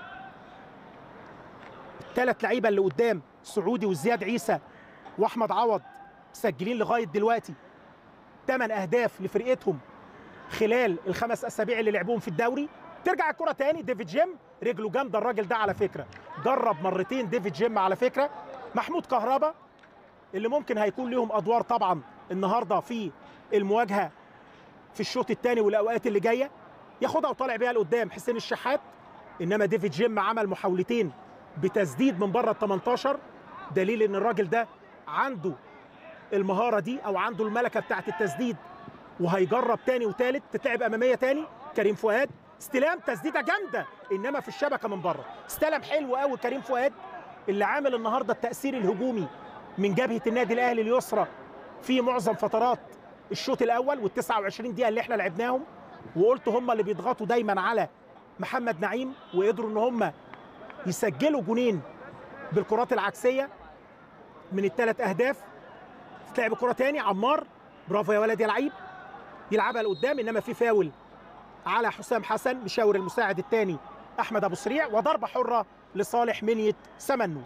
الثلاث لعيبه اللي قدام سعودي وزياد عيسى واحمد عوض مسجلين لغايه دلوقتي ثمان اهداف لفرقتهم خلال الخمس اسابيع اللي لعبوهم في الدوري ترجع الكره تاني ديفيد جيم رجله جامده الراجل ده على فكره جرب مرتين ديفيد جيم على فكره محمود كهربا اللي ممكن هيكون لهم ادوار طبعا النهارده في المواجهه في الشوط الثاني والاوقات اللي جايه ياخدها وطالع بيها لقدام حسين الشحات انما ديفيد جيم عمل محاولتين بتسديد من بره ال 18 دليل ان الراجل ده عنده المهاره دي او عنده الملكه بتاعه التسديد وهيجرب تاني وتالت تتلعب اماميه تاني كريم فؤاد استلام تسديده جامده انما في الشبكه من بره استلم حلو قوي كريم فؤاد اللي عامل النهارده التاثير الهجومي من جبهه النادي الاهلي اليسرى في معظم فترات الشوط الاول وال 29 دقيقه اللي احنا لعبناهم وقلت هم اللي بيضغطوا دايما على محمد نعيم وقدروا ان هم يسجلوا جونين بالكرات العكسيه من الثلاث اهداف تلعب الكره تاني عمار برافو يا ولد يا لعيب يلعبها لقدام انما في فاول على حسام حسن مشاور المساعد الثاني احمد ابو سريع وضربه حره لصالح منيه سمنود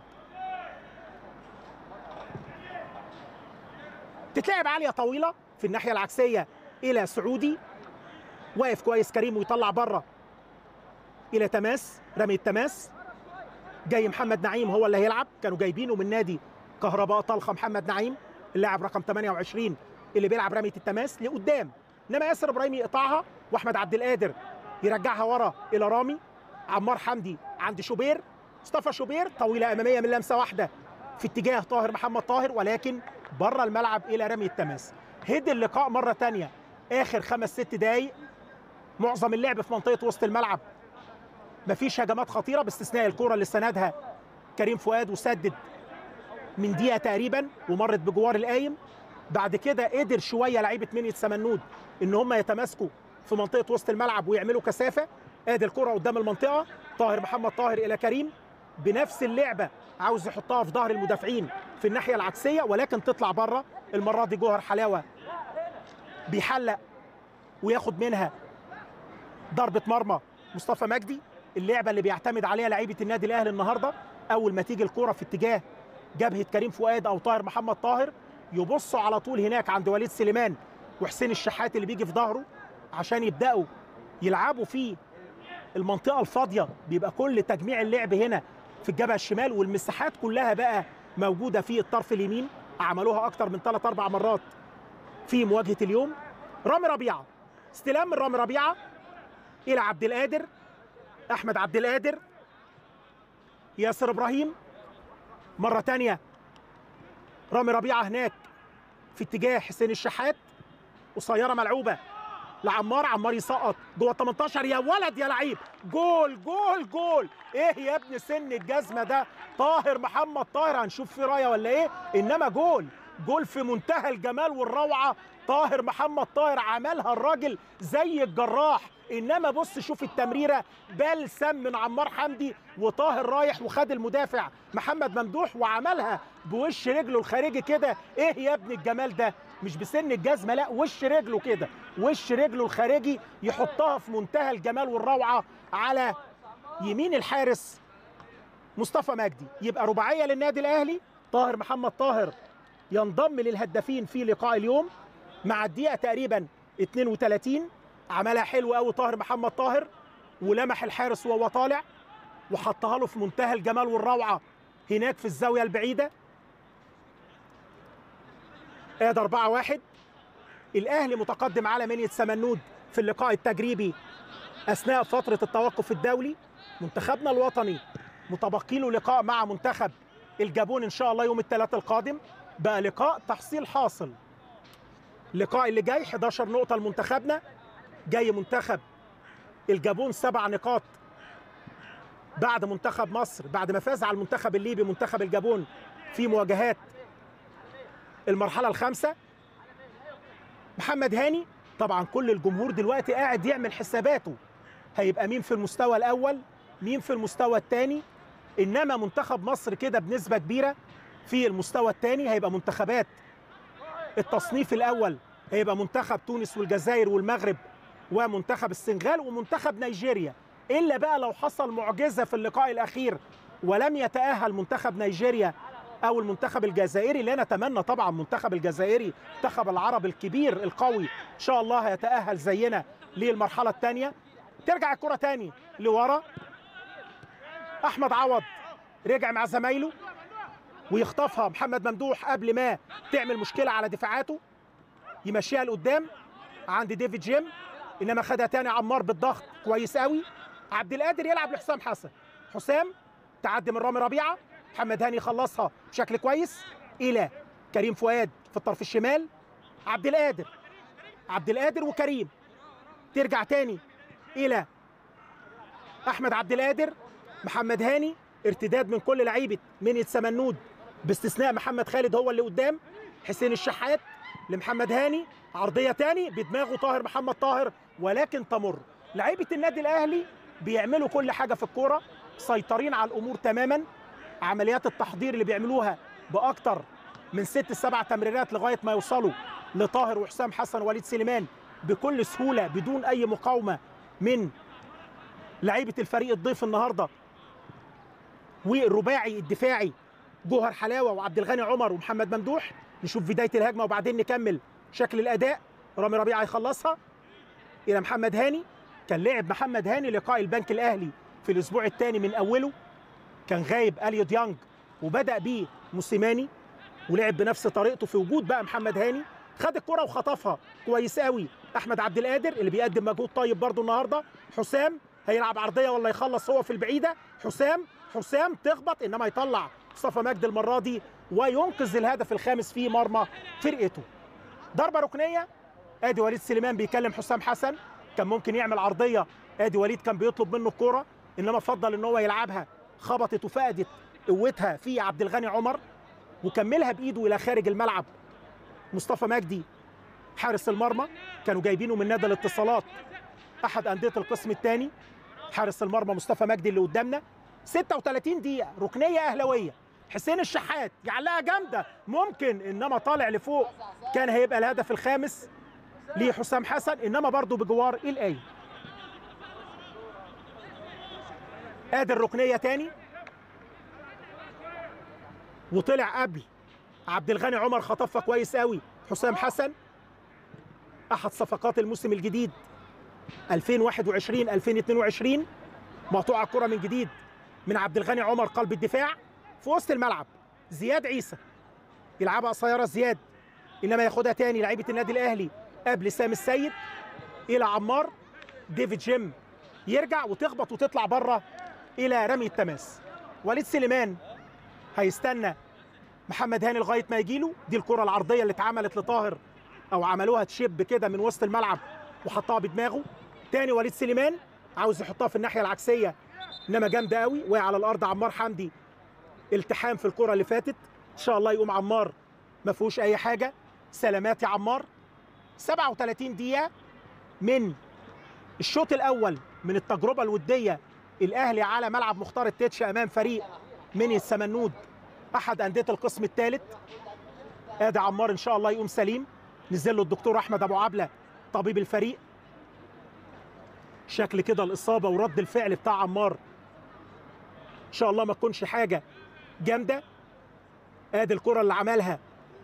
تتلعب عاليه طويله في الناحيه العكسيه الى سعودي واقف كويس كريم ويطلع بره الى تماس رمي التماس جاي محمد نعيم هو اللي هيلعب كانوا جايبينه من نادي كهرباء طلخه محمد نعيم اللاعب رقم 28 اللي بيلعب رميه التماس لقدام انما ياسر ابراهيم يقطعها واحمد عبد القادر يرجعها ورا الى رامي عمار حمدي عند شوبير مصطفى شوبير طويله اماميه من لمسه واحده في اتجاه طاهر محمد طاهر ولكن بره الملعب الى رمي التماس هدي اللقاء مره ثانيه اخر خمس ست دقايق معظم اللعب في منطقه وسط الملعب مفيش هجمات خطيره باستثناء الكره اللي استندها كريم فؤاد وسدد من دقيقه تقريبا ومرت بجوار القايم بعد كده قدر شويه لعيبه منية سمنود ان هم يتماسكوا في منطقه وسط الملعب ويعملوا كثافه ادي الكره قدام المنطقه طاهر محمد طاهر الى كريم بنفس اللعبه عاوز يحطها في ظهر المدافعين في الناحيه العكسيه ولكن تطلع بره المره دي جوهر حلاوه بيحلق وياخد منها ضربه مرمى مصطفى مجدي اللعبه اللي بيعتمد عليها لعيبه النادي الاهلي النهارده اول ما تيجي الكوره في اتجاه جبهه كريم فؤاد او طاهر محمد طاهر يبصوا على طول هناك عند وليد سليمان وحسين الشحات اللي بيجي في ظهره عشان يبداوا يلعبوا في المنطقه الفاضيه بيبقى كل تجميع اللعب هنا في الجبهه الشمال والمساحات كلها بقى موجوده في الطرف اليمين عملوها اكتر من ثلاث اربع مرات في مواجهه اليوم رامي ربيعه استلام من رامي ربيعه الى عبد القادر احمد عبد القادر ياسر ابراهيم مره تانية رامي ربيعه هناك في اتجاه حسين الشحات قصيره ملعوبه لعمار عمار يسقط جوه ال 18 يا ولد يا لعيب جول جول جول ايه يا ابن سن الجزمه ده طاهر محمد طاهر هنشوف فيه رايه ولا ايه انما جول جول في منتهى الجمال والروعه طاهر محمد طاهر عملها الراجل زي الجراح انما بص شوف التمريره بلسم من عمار حمدي وطاهر رايح وخد المدافع محمد ممدوح وعملها بوش رجله الخارجي كده ايه يا ابن الجمال ده مش بسن الجزمه لا وش رجله كده وش رجله الخارجي يحطها في منتهى الجمال والروعه على يمين الحارس مصطفى مجدي يبقى رباعيه للنادي الاهلي طاهر محمد طاهر ينضم للهدافين في لقاء اليوم مع الدقيقه تقريبا 32 عملها حلو قوي طاهر محمد طاهر ولمح الحارس وهو طالع وحطها له في منتهى الجمال والروعه هناك في الزاويه البعيده ادي 4 1 الاهلي متقدم على منية سمنود في اللقاء التجريبي اثناء فتره التوقف الدولي منتخبنا الوطني متبقي له لقاء مع منتخب الجابون ان شاء الله يوم الثلاثاء القادم بقى لقاء تحصيل حاصل اللقاء اللي جاي 11 نقطه لمنتخبنا جاي منتخب الجابون سبع نقاط بعد منتخب مصر بعد ما فاز على المنتخب الليبي منتخب الجابون في مواجهات المرحله الخامسه محمد هاني طبعا كل الجمهور دلوقتي قاعد يعمل حساباته هيبقى مين في المستوى الاول مين في المستوى الثاني انما منتخب مصر كده بنسبه كبيره في المستوى الثاني هيبقى منتخبات التصنيف الاول هيبقى منتخب تونس والجزائر والمغرب ومنتخب السنغال ومنتخب نيجيريا الا بقى لو حصل معجزه في اللقاء الاخير ولم يتاهل منتخب نيجيريا او المنتخب الجزائري لا نتمنى طبعا منتخب الجزائري منتخب العرب الكبير القوي ان شاء الله هيتاهل زينا للمرحله الثانيه ترجع الكره تاني لورا احمد عوض رجع مع زمايله ويخطفها محمد ممدوح قبل ما تعمل مشكله على دفاعاته يمشيها لقدام عند ديفيد جيم انما خدها تاني عمار بالضغط كويس قوي عبد القادر يلعب لحسام حسن حسام تعدي من رامي ربيعه محمد هاني خلصها بشكل كويس الى كريم فؤاد في الطرف الشمال عبد القادر عبد القادر وكريم ترجع تاني الى احمد عبد القادر محمد هاني ارتداد من كل لعيبه من السمنود باستثناء محمد خالد هو اللي قدام حسين الشحات لمحمد هاني عرضيه تاني بدماغه طاهر محمد طاهر ولكن تمر لعيبه النادي الاهلي بيعملوا كل حاجه في الكوره سيطرين على الامور تماما عمليات التحضير اللي بيعملوها باكتر من ست سبع تمريرات لغايه ما يوصلوا لطاهر وحسام حسن ووليد سليمان بكل سهوله بدون اي مقاومه من لعيبه الفريق الضيف النهارده والرباعي الدفاعي جوهر حلاوه وعبد الغني عمر ومحمد ممدوح نشوف بدايه الهجمه وبعدين نكمل شكل الاداء رامي ربيعه يخلصها الى محمد هاني كان لعب محمد هاني لقاء البنك الاهلي في الاسبوع الثاني من اوله كان غايب اليو ديانج وبدا بيه موسيماني ولعب بنفس طريقته في وجود بقى محمد هاني خد الكره وخطفها كويس قوي احمد عبد القادر اللي بيقدم مجهود طيب برضو النهارده حسام هيلعب عرضيه ولا يخلص هو في البعيده حسام حسام تخبط انما يطلع مصطفى مجد المره دي وينقذ الهدف الخامس في مرمى فرقته ضربه ركنيه ادي وليد سليمان بيكلم حسام حسن كان ممكن يعمل عرضيه ادي وليد كان بيطلب منه الكوره انما فضل ان هو يلعبها خبطت وفقدت قوتها في عبد الغني عمر وكملها بايده الى خارج الملعب مصطفى مجدي حارس المرمى كانوا جايبينه من نادي الاتصالات احد انديه القسم الثاني حارس المرمى مصطفى مجدي اللي قدامنا 36 دقيقه ركنيه اهلاويه حسين الشحات يعلقها جامده ممكن انما طالع لفوق كان هيبقى الهدف الخامس لحسام حسن انما برضه بجوار الايه ادي الركنيه تاني وطلع قبل عبد الغني عمر خطفها كويس قوي حسام حسن احد صفقات الموسم الجديد 2021 2022 مقطوعه الكره من جديد من عبد الغني عمر قلب الدفاع في وسط الملعب زياد عيسى يلعبها قصيره زياد انما ياخدها تاني لعيبه النادي الاهلي قبل سام السيد الى عمار ديفيد جيم يرجع وتخبط وتطلع بره الى رمي التماس وليد سليمان هيستنى محمد هاني لغايه ما يجيله دي الكره العرضيه اللي اتعملت لطاهر او عملوها تشيب كده من وسط الملعب وحطها بدماغه تاني وليد سليمان عاوز يحطها في الناحيه العكسيه انما جامده قوي وقع على الارض عمار حمدي التحام في الكره اللي فاتت ان شاء الله يقوم عمار ما فيهوش اي حاجه سلامات يا عمار 37 دقيقه من الشوط الاول من التجربه الوديه الاهلي على ملعب مختار التتش امام فريق من السمنود احد انديه القسم الثالث ادي عمار ان شاء الله يقوم سليم نزل له الدكتور احمد ابو عبله طبيب الفريق شكل كده الاصابه ورد الفعل بتاع عمار ان شاء الله ما تكونش حاجه جامده ادي الكره اللي عملها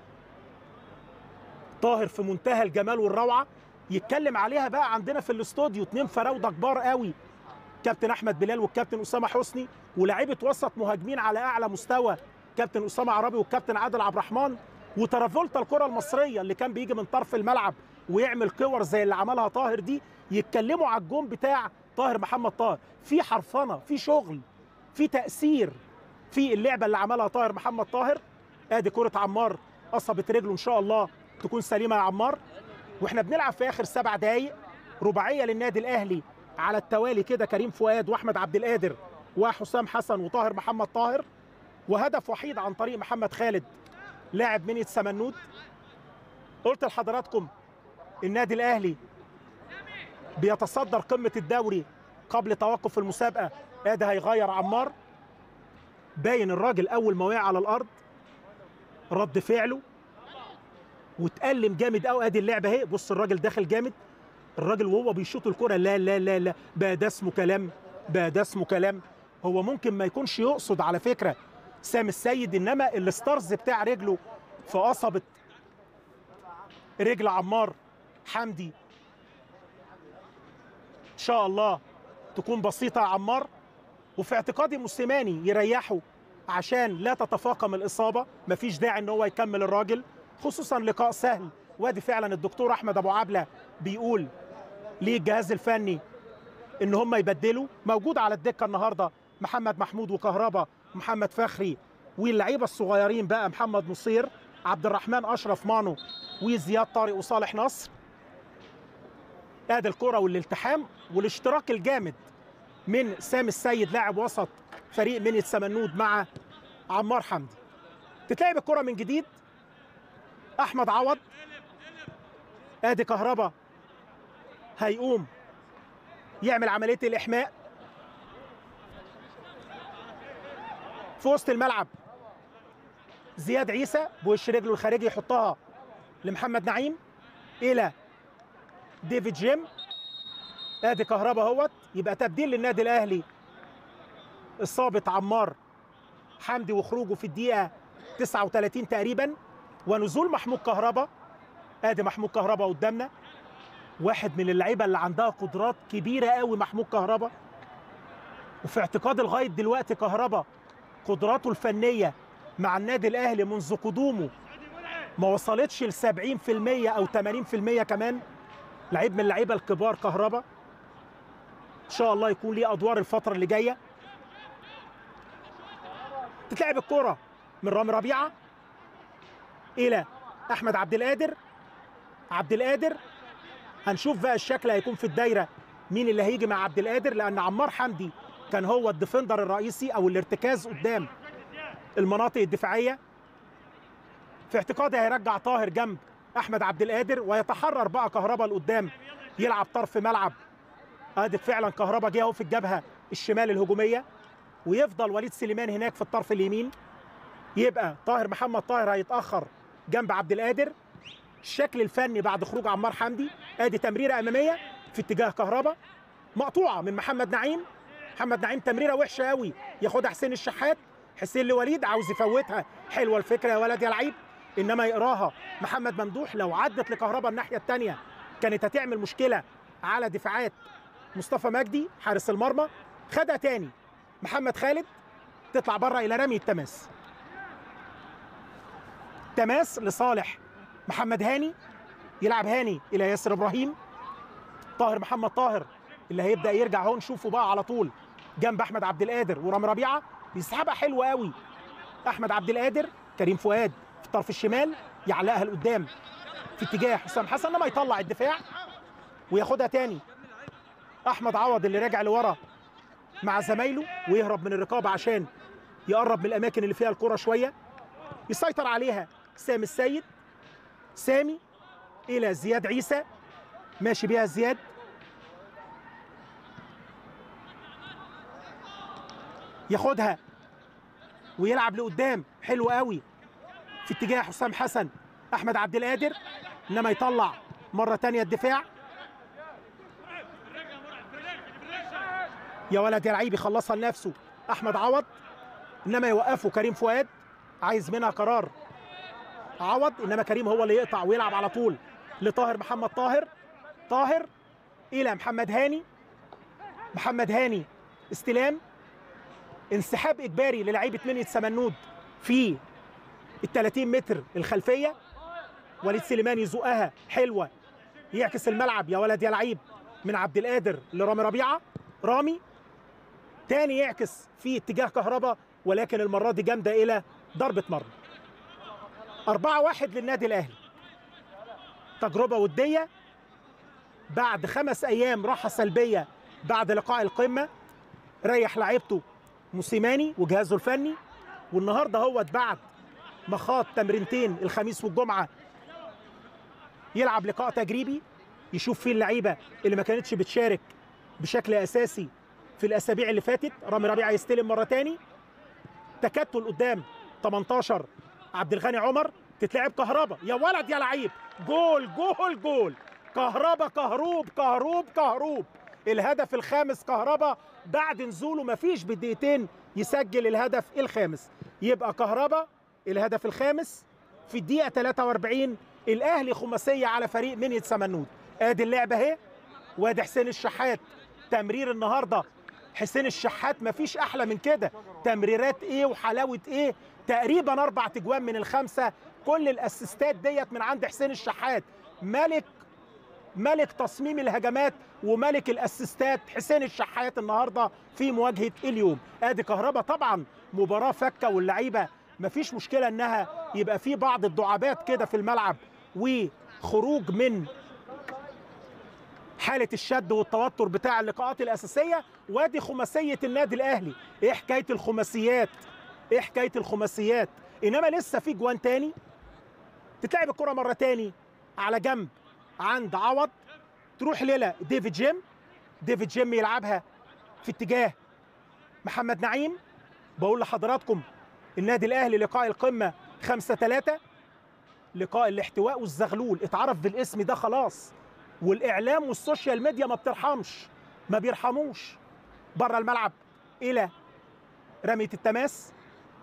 طاهر في منتهى الجمال والروعه يتكلم عليها بقى عندنا في الاستوديو اتنين فراوده كبار قوي كابتن احمد بلال والكابتن اسامه حسني ولاعيبه وسط مهاجمين على اعلى مستوى كابتن اسامه عربي والكابتن عادل عبد الرحمن وترافولتا الكره المصريه اللي كان بيجي من طرف الملعب ويعمل كور زي اللي عملها طاهر دي يتكلموا على الجون بتاع طاهر محمد طاهر في حرفنه في شغل في تاثير في اللعبه اللي عملها طاهر محمد طاهر ادي كره عمار قصبت رجله ان شاء الله تكون سليمه يا عمار واحنا بنلعب في اخر سبع دقايق رباعيه للنادي الاهلي على التوالي كده كريم فؤاد واحمد عبد القادر وحسام حسن وطاهر محمد طاهر وهدف وحيد عن طريق محمد خالد لاعب من السمنود قلت لحضراتكم النادي الاهلي بيتصدر قمه الدوري قبل توقف المسابقه ادي هيغير عمار باين الراجل اول ما وقع على الارض رد فعله واتألم جامد قوي ادي اللعبه اهي بص الراجل داخل جامد الراجل وهو بيشوط الكره لا لا لا لا بقى ده اسمه كلام بقى ده اسمه كلام هو ممكن ما يكونش يقصد على فكره سام السيد انما الستارز بتاع رجله في قصبه رجل عمار حمدي ان شاء الله تكون بسيطه يا عمار وفي اعتقادي موسيماني يريحه عشان لا تتفاقم الاصابه مفيش داعي ان هو يكمل الراجل خصوصا لقاء سهل وادي فعلا الدكتور احمد ابو عبله بيقول للجهاز الفني ان هم يبدلوا موجود على الدكه النهارده محمد محمود وكهربا محمد فخري واللعيبه الصغيرين بقى محمد نصير عبد الرحمن اشرف مانو وزياد طارق وصالح نصر ادي الكره والالتحام والاشتراك الجامد من سام السيد لاعب وسط فريق من السمنود مع عمار حمدي تتلعب الكره من جديد احمد عوض ادي كهربا هيقوم يعمل عمليه الاحماء في وسط الملعب زياد عيسى بوش رجله الخارجي يحطها لمحمد نعيم الى ديفيد جيم ادي كهربا اهوت يبقى تبديل للنادي الاهلي اصابه عمار حمدي وخروجه في الدقيقه 39 تقريبا ونزول محمود كهربا ادي محمود كهربا قدامنا واحد من اللعيبه اللي عندها قدرات كبيره قوي محمود كهربا وفي اعتقادي لغايه دلوقتي كهربا قدراته الفنيه مع النادي الاهلي منذ قدومه ما وصلتش ل 70% او 80% كمان لعيب من اللعيبه الكبار كهربا ان شاء الله يكون ليه ادوار الفتره اللي جايه تتلعب الكره من رامي ربيعه الى احمد عبد القادر عبد القادر هنشوف بقى الشكل هيكون في الدايره مين اللي هيجي مع عبد القادر لان عمار حمدي كان هو الديفندر الرئيسي او الارتكاز قدام المناطق الدفاعيه في اعتقادي هيرجع طاهر جنب احمد عبد القادر ويتحرر بقى كهربا لقدام يلعب طرف ملعب ادي فعلا كهربا جه اهو في الجبهه الشمال الهجوميه ويفضل وليد سليمان هناك في الطرف اليمين يبقى طاهر محمد طاهر هيتاخر جنب عبد القادر الشكل الفني بعد خروج عمار حمدي ادي تمريره اماميه في اتجاه كهربا مقطوعه من محمد نعيم محمد نعيم تمريره وحشه قوي ياخدها حسين الشحات حسين لوليد عاوز يفوتها حلوه الفكره يا ولد يا لعيب انما يقراها محمد ممدوح لو عدت لكهربا الناحيه الثانيه كانت هتعمل مشكله على دفاعات مصطفى مجدي حارس المرمى خدها تاني محمد خالد تطلع بره الى رمي التماس تماس لصالح محمد هاني يلعب هاني الى ياسر ابراهيم طاهر محمد طاهر اللي هيبدا يرجع اهو نشوفه بقى على طول جنب احمد عبد القادر ورامي ربيعه بيسحبها حلوه قوي احمد عبد القادر كريم فؤاد في الطرف الشمال يعلقها لقدام في اتجاه حسام حسن لما يطلع الدفاع وياخدها تاني احمد عوض اللي راجع لورا مع زمايله ويهرب من الرقابه عشان يقرب من الاماكن اللي فيها الكره شويه يسيطر عليها سامي السيد سامي الى زياد عيسى ماشي بيها زياد ياخدها ويلعب لقدام حلو قوي في اتجاه حسام حسن احمد عبد القادر انما يطلع مره تانية الدفاع يا ولد يا لعيب يخلصها لنفسه احمد عوض انما يوقفه كريم فؤاد عايز منها قرار عوض انما كريم هو اللي يقطع ويلعب على طول لطاهر محمد طاهر طاهر الى محمد هاني محمد هاني استلام انسحاب اجباري للعيبه منية سمنود في ال 30 متر الخلفيه وليد سليمان يزقها حلوه يعكس الملعب يا ولد يا لعيب من عبد القادر لرامي ربيعه رامي تاني يعكس في اتجاه كهربا ولكن المره دي جامده الى ضربه مرمى 4 1 للنادي الاهلي تجربه وديه بعد خمس ايام راحه سلبيه بعد لقاء القمه ريح لعيبته موسيماني وجهازه الفني والنهارده هو بعد ما خاض تمرينتين الخميس والجمعه يلعب لقاء تجريبي يشوف فيه اللعيبه اللي ما كانتش بتشارك بشكل اساسي في الاسابيع اللي فاتت رامي ربيعه يستلم مره تاني تكتل قدام 18 عبد الغني عمر تتلعب كهربا يا ولد يا لعيب جول جول جول كهربا كهروب كهروب كهروب الهدف الخامس كهربا بعد نزوله مفيش بدقيقتين يسجل الهدف الخامس يبقى كهربا الهدف الخامس في الدقيقة 43 الأهلي خماسية على فريق منية سمنود ادي اللعبة اهي وادي حسين الشحات تمرير النهارده حسين الشحات مفيش احلى من كده تمريرات ايه وحلاوه ايه تقريبا اربع تجوان من الخمسه كل الاسيستات ديت من عند حسين الشحات ملك ملك تصميم الهجمات وملك الاسيستات حسين الشحات النهارده في مواجهه اليوم ادي كهربا طبعا مباراه فكه واللعيبه مفيش مشكله انها يبقى في بعض الدعابات كده في الملعب وخروج من حاله الشد والتوتر بتاع اللقاءات الاساسيه وادي خماسيه النادي الاهلي ايه حكايه الخماسيات ايه حكايه الخماسيات انما لسه في جوان تاني تتلعب الكره مره تاني على جنب عند عوض تروح ليلى ديفيد جيم ديفيد جيم يلعبها في اتجاه محمد نعيم بقول لحضراتكم النادي الاهلي لقاء القمه 5 3 لقاء الاحتواء والزغلول اتعرف بالاسم ده خلاص والاعلام والسوشيال ميديا ما بترحمش ما بيرحموش بره الملعب الى رميه التماس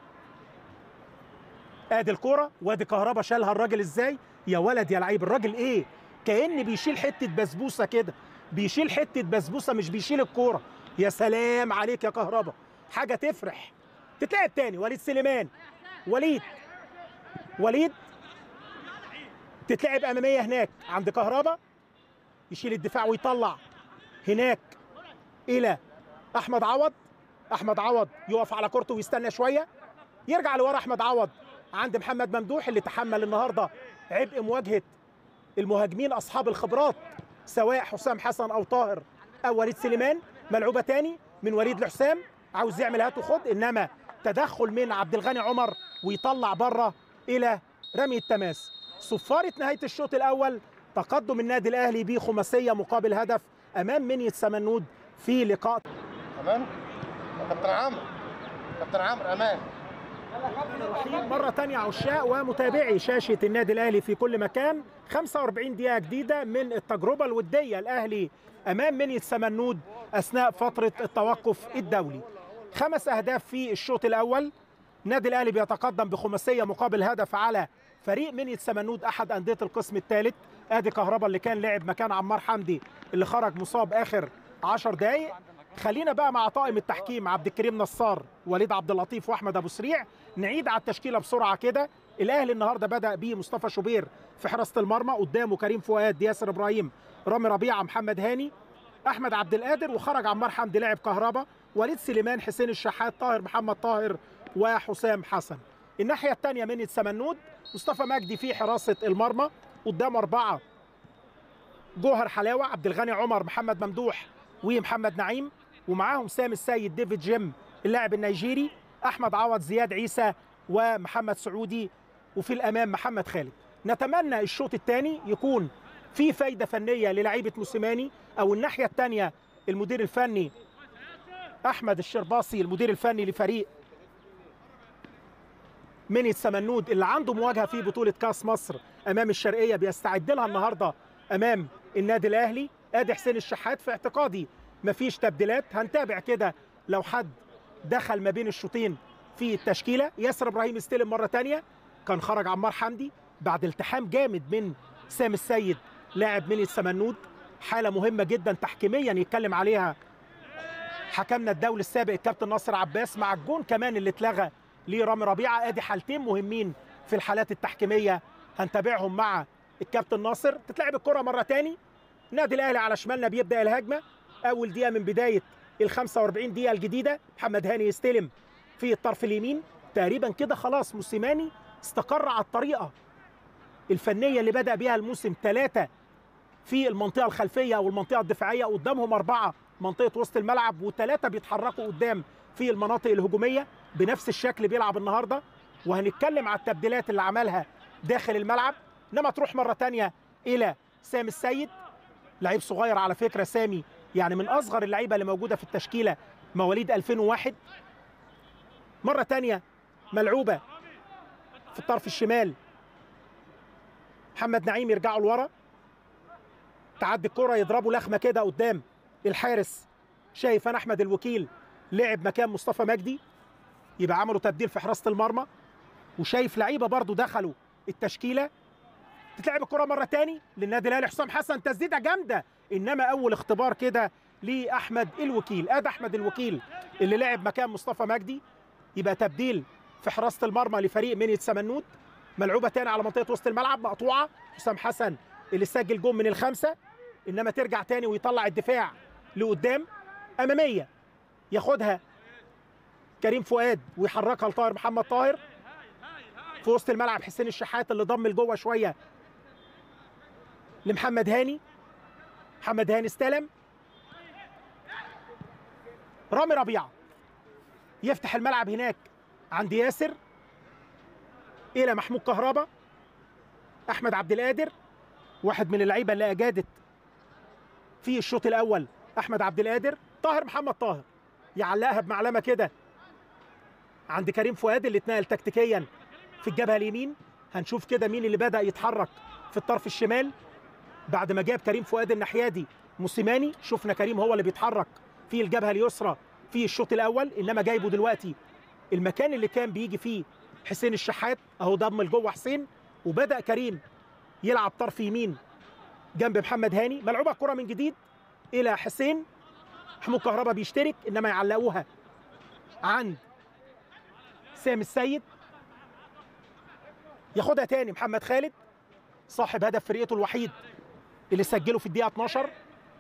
ادي الكوره وادي كهربا شالها الراجل ازاي يا ولد يا لعيب الراجل ايه كان بيشيل حته بسبوسه كده بيشيل حته بسبوسه مش بيشيل الكوره يا سلام عليك يا كهربا حاجه تفرح تتلعب تاني وليد سليمان وليد وليد تتلعب اماميه هناك عند كهربا يشيل الدفاع ويطلع هناك الى احمد عوض احمد عوض يقف على كورته ويستنى شويه يرجع لورا احمد عوض عند محمد ممدوح اللي تحمل النهارده عبء مواجهه المهاجمين اصحاب الخبرات سواء حسام حسن او طاهر او وليد سليمان ملعوبه تاني من وليد لحسام عاوز يعمل هات وخد انما تدخل من عبد الغني عمر ويطلع بره الى رمي التماس صفاره نهايه الشوط الاول تقدم النادي الاهلي بخماسيه مقابل هدف امام منية سمنود في لقاء
امان كابتن عمرو كابتن عمرو امان
الرحيم مرة تانية عشاق ومتابعي شاشة النادي الأهلي في كل مكان 45 دقيقة جديدة من التجربة الودية الأهلي أمام مني سمنود أثناء فترة التوقف الدولي خمس أهداف في الشوط الأول النادي الأهلي بيتقدم بخماسية مقابل هدف على فريق مني سمنود أحد أندية القسم الثالث آدي كهربا اللي كان لاعب مكان عمار حمدي اللي خرج مصاب آخر 10 دقايق خلينا بقى مع طاقم التحكيم عبد الكريم نصار وليد عبد اللطيف واحمد ابو سريع نعيد على التشكيله بسرعه كده الاهلي النهارده بدا بمصطفى شوبير في حراسه المرمى قدامه كريم فؤاد ياسر ابراهيم رامي ربيعه محمد هاني احمد عبد القادر وخرج عمار حمدي لاعب كهربا وليد سليمان حسين الشحات طاهر محمد طاهر وحسام حسن الناحيه الثانيه من السمنود مصطفى مجدي في حراسه المرمى قدام اربعه جوهر حلاوه عبد الغني عمر محمد ممدوح ومحمد نعيم ومعاهم سامي السيد ديفيد جيم اللاعب النيجيري احمد عوض زياد عيسى ومحمد سعودي وفي الامام محمد خالد نتمنى الشوط الثاني يكون في فايده فنيه للعيبه موسيماني او الناحيه الثانيه المدير الفني احمد الشرباصي المدير الفني لفريق مني السمنود اللي عنده مواجهه في بطوله كاس مصر امام الشرقيه بيستعد لها النهارده امام النادي الاهلي ادي حسين الشحات في اعتقادي مفيش تبديلات هنتابع كده لو حد دخل ما بين الشوطين في التشكيله ياسر ابراهيم استلم مره تانية كان خرج عمار حمدي بعد التحام جامد من سام السيد لاعب من السمنود حاله مهمه جدا تحكيميا يتكلم عليها حكمنا الدولي السابق الكابتن ناصر عباس مع الجون كمان اللي اتلغى لرامي ربيعه ادي حالتين مهمين في الحالات التحكيميه هنتابعهم مع الكابتن ناصر تتلعب الكره مره تاني النادي الاهلي على شمالنا بيبدا الهجمه اول دقيقه من بدايه ال 45 دقيقه الجديده محمد هاني يستلم في الطرف اليمين تقريبا كده خلاص موسيماني استقر على الطريقه الفنيه اللي بدا بها الموسم ثلاثه في المنطقه الخلفيه او المنطقه الدفاعيه قدامهم اربعه منطقه وسط الملعب وثلاثه بيتحركوا قدام في المناطق الهجوميه بنفس الشكل بيلعب النهارده وهنتكلم على التبديلات اللي عملها داخل الملعب انما تروح مره تانية الى سامي السيد لعيب صغير على فكره سامي يعني من اصغر اللعيبه اللي موجوده في التشكيله مواليد 2001 مره تانية ملعوبه في الطرف الشمال محمد نعيم يرجعوا لورا تعدي الكره يضربوا لخمه كده قدام الحارس شايف انا احمد الوكيل لعب مكان مصطفى مجدي يبقى عملوا تبديل في حراسه المرمى وشايف لعيبه برضو دخلوا التشكيله تتلعب الكره مره تاني للنادي الاهلي حسام حسن تسديده جامده انما اول اختبار كده لاحمد الوكيل ادي احمد الوكيل اللي لعب مكان مصطفى مجدي يبقى تبديل في حراسه المرمى لفريق مني سمنود ملعوبه تاني على منطقه وسط الملعب مقطوعه حسام حسن اللي سجل جون من الخمسه انما ترجع تاني ويطلع الدفاع لقدام اماميه ياخدها كريم فؤاد ويحركها لطاهر محمد طاهر في وسط الملعب حسين الشحات اللي ضم لجوه شويه لمحمد هاني محمد هاني استلم رامي ربيعه يفتح الملعب هناك عند ياسر الى محمود كهربا احمد عبد القادر واحد من اللعيبه اللي اجادت في الشوط الاول احمد عبد القادر طاهر محمد طاهر يعلقها بمعلمه كده عند كريم فؤاد اللي اتنقل تكتيكيا في الجبهه اليمين هنشوف كده مين اللي بدا يتحرك في الطرف الشمال بعد ما جاب كريم فؤاد الناحيه دي موسيماني شفنا كريم هو اللي بيتحرك في الجبهه اليسرى في الشوط الاول انما جايبه دلوقتي المكان اللي كان بيجي فيه حسين الشحات اهو ضم لجوه حسين وبدا كريم يلعب طرف يمين جنب محمد هاني ملعوبه الكره من جديد الى حسين محمود كهربا بيشترك انما يعلقوها عند سامي السيد ياخدها تاني محمد خالد صاحب هدف فرقته الوحيد اللي سجله في الدقيقه 12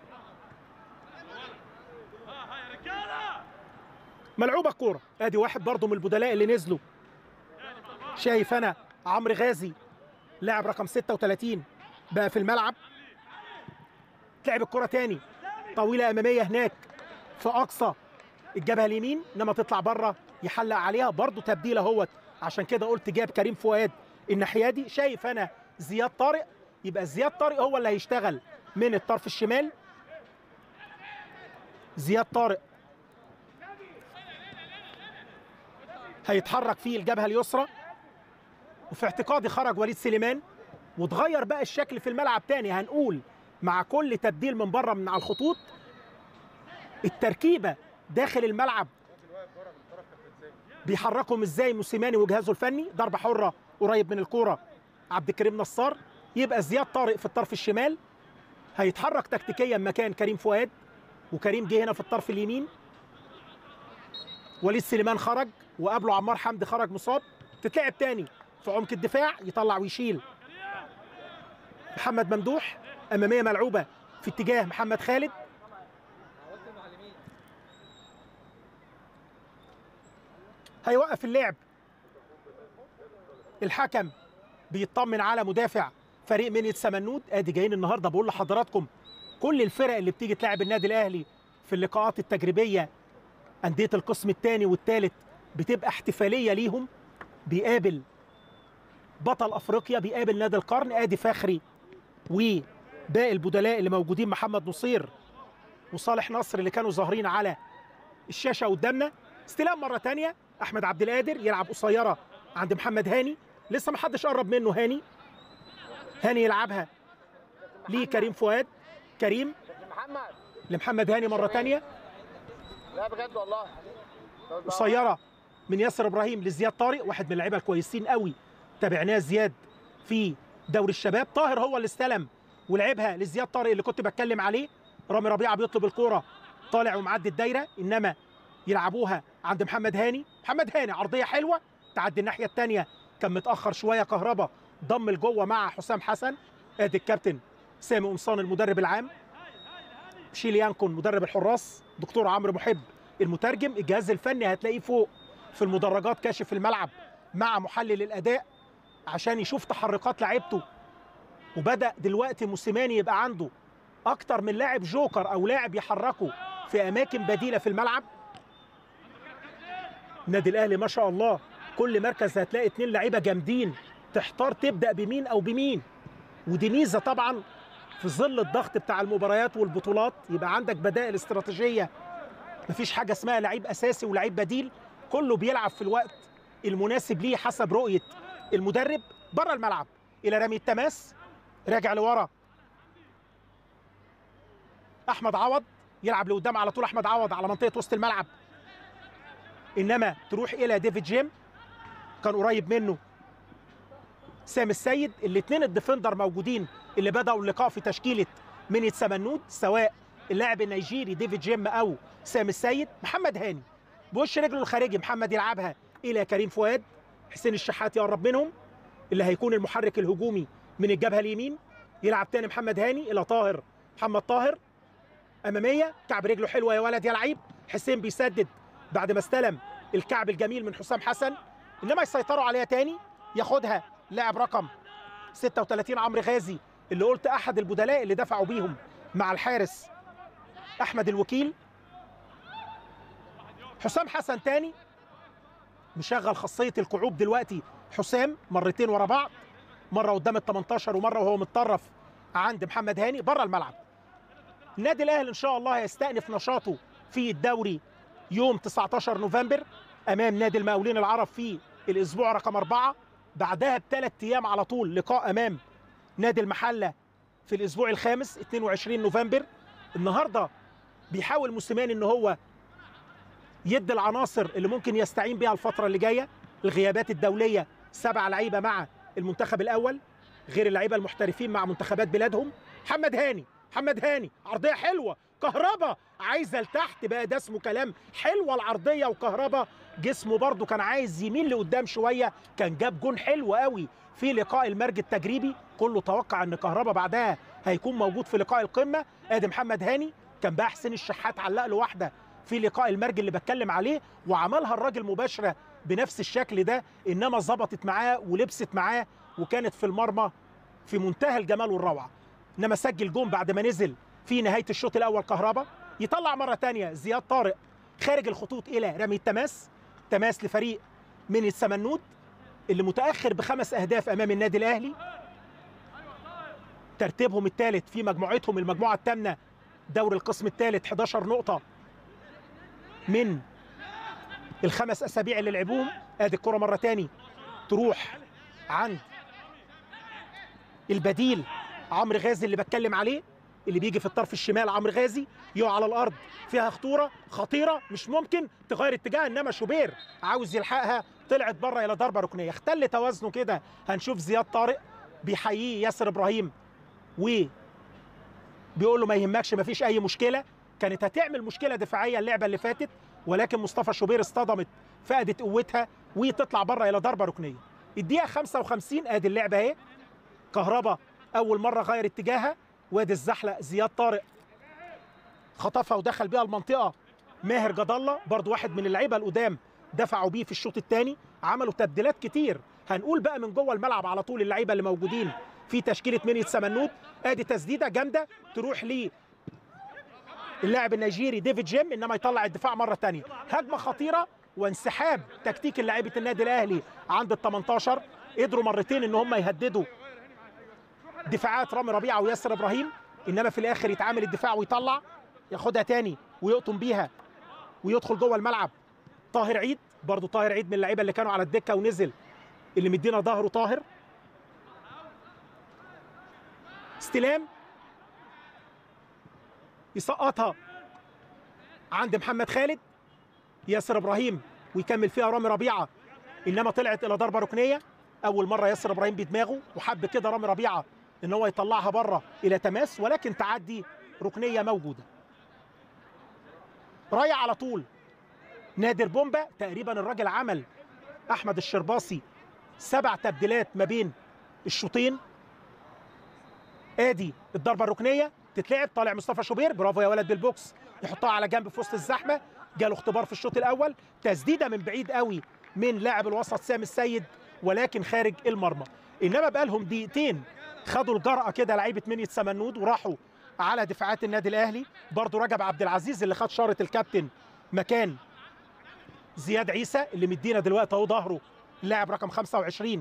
ملعوبه الكوره ادي واحد برضه من البدلاء اللي نزلوا شايف انا عمرو غازي لاعب رقم 36 بقى في الملعب تلعب الكره تاني طويله اماميه هناك في اقصى الجبهه اليمين انما تطلع بره يحلق عليها برضه تبديل اهوت عشان كده قلت جاب كريم فؤاد الناحيه دي شايف انا زياد طارق يبقى زياد طارق هو اللي هيشتغل من الطرف الشمال زياد طارق هيتحرك في الجبهه اليسرى وفي اعتقادي خرج وليد سليمان وتغير بقى الشكل في الملعب تاني هنقول مع كل تبديل من بره من على الخطوط التركيبه داخل الملعب بيحركهم ازاي موسيماني وجهازه الفني ضربه حره قريب من الكوره عبد الكريم نصار يبقى زياد طارق في الطرف الشمال هيتحرك تكتيكيا مكان كريم فؤاد وكريم جه هنا في الطرف اليمين وليد سليمان خرج وقابله عمار حمدي خرج مصاب تتلعب تاني في عمق الدفاع يطلع ويشيل محمد ممدوح اماميه ملعوبه في اتجاه محمد خالد هيوقف اللعب الحكم بيطمن على مدافع فريق منيت سمنود ادي جايين النهارده بقول لحضراتكم كل الفرق اللي بتيجي تلعب النادي الاهلي في اللقاءات التجريبيه انديه القسم الثاني والثالث بتبقى احتفاليه ليهم بيقابل بطل افريقيا بيقابل نادي القرن ادي فخري وباقي البدلاء اللي موجودين محمد نصير وصالح نصر اللي كانوا ظاهرين على الشاشه قدامنا استلام مره تانية احمد عبد القادر يلعب قصيره عند محمد هاني لسه ما حدش قرب منه هاني هاني يلعبها لكريم فؤاد كريم
محمد
لمحمد هاني مره تانية
لا بجد والله
قصيره من ياسر ابراهيم لزياد طارق واحد من اللعيبه الكويسين قوي تابعناه زياد في دوري الشباب طاهر هو اللي استلم ولعبها لزياد طارق اللي كنت بتكلم عليه رامي ربيعه بيطلب الكوره طالع ومعدي الدايره انما يلعبوها عند محمد هاني محمد هاني عرضيه حلوه تعدي الناحيه الثانيه كان متاخر شويه كهربا ضم لجوه مع حسام حسن ادي الكابتن سامي قمصان المدرب العام شيلي يانكون مدرب الحراس دكتور عمرو محب المترجم الجهاز الفني هتلاقيه فوق في المدرجات كاشف الملعب مع محلل الاداء عشان يشوف تحركات لعيبته وبدا دلوقتي موسيماني يبقى عنده اكتر من لاعب جوكر او لاعب يحركه في اماكن بديله في الملعب النادي الاهلي ما شاء الله كل مركز هتلاقي اتنين لعيبه جامدين تحتار تبدا بمين او بمين ودي ميزه طبعا في ظل الضغط بتاع المباريات والبطولات يبقى عندك بدائل استراتيجيه مفيش حاجه اسمها لعيب اساسي ولعيب بديل كله بيلعب في الوقت المناسب ليه حسب رؤيه المدرب بره الملعب الى رمي التماس راجع لورا احمد عوض يلعب لقدام على طول احمد عوض على منطقه وسط الملعب انما تروح الى ديفيد جيم كان قريب منه سام السيد الاثنين الديفندر موجودين اللي بداوا اللقاء في تشكيله منيت سمنود سواء اللاعب النيجيري ديفيد جيم او سام السيد محمد هاني بوش رجله الخارجي محمد يلعبها الى كريم فؤاد حسين الشحات يقرب منهم اللي هيكون المحرك الهجومي من الجبهه اليمين يلعب تاني محمد هاني الى طاهر محمد طاهر اماميه كعب رجله حلوه يا ولد يا لعيب حسين بيسدد بعد ما استلم الكعب الجميل من حسام حسن انما يسيطروا عليها تاني ياخدها لاعب رقم 36 عمرو غازي اللي قلت احد البدلاء اللي دفعوا بيهم مع الحارس احمد الوكيل حسام حسن تاني مشغل خاصيه الكعوب دلوقتي حسام مرتين ورا بعض مره قدام ال 18 ومره وهو متطرف عند محمد هاني بره الملعب النادي الاهلي ان شاء الله هيستأنف نشاطه في الدوري يوم 19 نوفمبر امام نادي المقاولين العرب في الاسبوع رقم أربعة بعدها بثلاث ايام على طول لقاء امام نادي المحله في الاسبوع الخامس 22 نوفمبر النهارده بيحاول موسيماني ان هو يدي العناصر اللي ممكن يستعين بيها الفتره اللي جايه الغيابات الدوليه سبع لعيبه مع المنتخب الاول غير اللعيبه المحترفين مع منتخبات بلادهم محمد هاني محمد هاني عرضيه حلوه كهربا عايزه لتحت بقى ده اسمه كلام حلوه العرضيه وكهربا جسمه برده كان عايز يميل لقدام شويه كان جاب جون حلو قوي في لقاء المرج التجريبي كله توقع ان كهربا بعدها هيكون موجود في لقاء القمه ادي محمد هاني كان بقى حسين الشحات علق له واحده في لقاء المرج اللي بتكلم عليه وعملها الراجل مباشره بنفس الشكل ده انما ظبطت معاه ولبست معاه وكانت في المرمى في منتهى الجمال والروعه انما سجل جون بعد ما نزل في نهايه الشوط الاول كهربا يطلع مره تانية زياد طارق خارج الخطوط الى رمي التماس تماس لفريق من السمنود اللي متاخر بخمس اهداف امام النادي الاهلي ترتيبهم الثالث في مجموعتهم المجموعه الثامنه دوري القسم الثالث 11 نقطه من الخمس اسابيع اللي لعبوهم ادي الكره مره تاني تروح عند البديل عمرو غازي اللي بتكلم عليه اللي بيجي في الطرف الشمال عمرو غازي يقع على الارض فيها خطوره خطيره مش ممكن تغير اتجاه انما شوبير عاوز يلحقها طلعت بره الى ضربه ركنيه اختل توازنه كده هنشوف زياد طارق بيحييه ياسر ابراهيم و بيقول له ما يهمكش ما فيش اي مشكله كانت هتعمل مشكله دفاعيه اللعبه اللي فاتت ولكن مصطفى شوبير اصطدمت فقدت قوتها وتطلع بره الى ضربه ركنيه الدقيقه 55 ادي اللعبه اهي كهربا اول مره غير اتجاهها وادي الزحلق زياد طارق خطفها ودخل بيها المنطقه ماهر جد الله برضو واحد من اللعيبه القدام دفعوا بيه في الشوط الثاني عملوا تبديلات كتير هنقول بقى من جوه الملعب على طول اللعيبه اللي موجودين في تشكيله منية سمنود ادي تسديده جامده تروح ليه اللاعب النيجيري ديفيد جيم انما يطلع الدفاع مره ثانيه هجمه خطيره وانسحاب تكتيك لعيبه النادي الاهلي عند ال 18 قدروا مرتين ان هم يهددوا دفاعات رامي ربيعه وياسر ابراهيم انما في الاخر يتعامل الدفاع ويطلع ياخدها تاني ويقطم بيها ويدخل جوه الملعب طاهر عيد برضو طاهر عيد من اللعيبه اللي كانوا على الدكه ونزل اللي مدينا ظهره طاهر استلام يسقطها عند محمد خالد ياسر ابراهيم ويكمل فيها رامي ربيعه انما طلعت الى ضربه ركنيه اول مره ياسر ابراهيم بدماغه وحب كده رامي ربيعه ان هو يطلعها بره الى تماس ولكن تعدي ركنيه موجوده رايح على طول نادر بومبا تقريبا الراجل عمل احمد الشرباصي سبع تبديلات ما بين الشوطين ادي الضربه الركنيه تتلعب طالع مصطفى شوبير برافو يا ولد بالبوكس يحطها على جنب في وسط الزحمه جاله اختبار في الشوط الاول تسديده من بعيد قوي من لاعب الوسط سامي السيد ولكن خارج المرمى انما بقى لهم دقيقتين خدوا الجرأه كده لعيبه منية سمنود وراحوا على دفاعات النادي الاهلي برضو رجب عبد العزيز اللي خد شاره الكابتن مكان زياد عيسى اللي مدينا دلوقتي اهو ظهره اللاعب رقم 25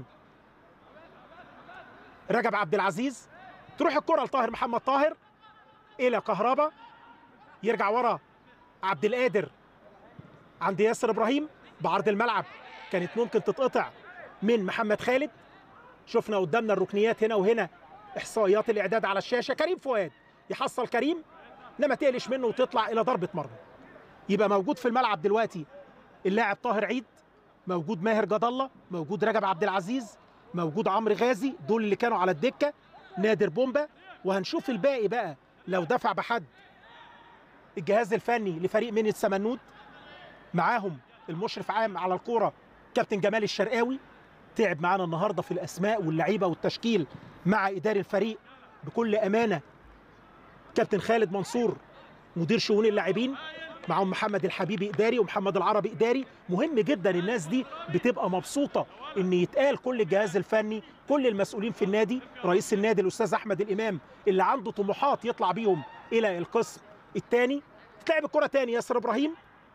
رجب عبد العزيز تروح الكره لطاهر محمد طاهر الى كهربا يرجع ورا عبد القادر عند ياسر ابراهيم بعرض الملعب كانت ممكن تتقطع من محمد خالد شفنا قدامنا الركنيات هنا وهنا احصائيات الاعداد على الشاشه كريم فؤاد يحصل كريم انما تقلش منه وتطلع الى ضربه مرمى يبقى موجود في الملعب دلوقتي اللاعب طاهر عيد موجود ماهر جد الله موجود رجب عبد العزيز موجود عمرو غازي دول اللي كانوا على الدكه نادر بومبا وهنشوف الباقي بقى لو دفع بحد الجهاز الفني لفريق منية سمنود معاهم المشرف عام على الكوره كابتن جمال الشرقاوي تعب معانا النهارده في الاسماء واللعيبه والتشكيل مع اداري الفريق بكل امانه كابتن خالد منصور مدير شؤون اللاعبين معاهم محمد الحبيبي اداري ومحمد العربي اداري مهم جدا الناس دي بتبقى مبسوطه ان يتقال كل الجهاز الفني كل المسؤولين في النادي رئيس النادي الاستاذ احمد الامام اللي عنده طموحات يطلع بيهم الى القسم الثاني تلعب الكره تاني ياسر ابراهيم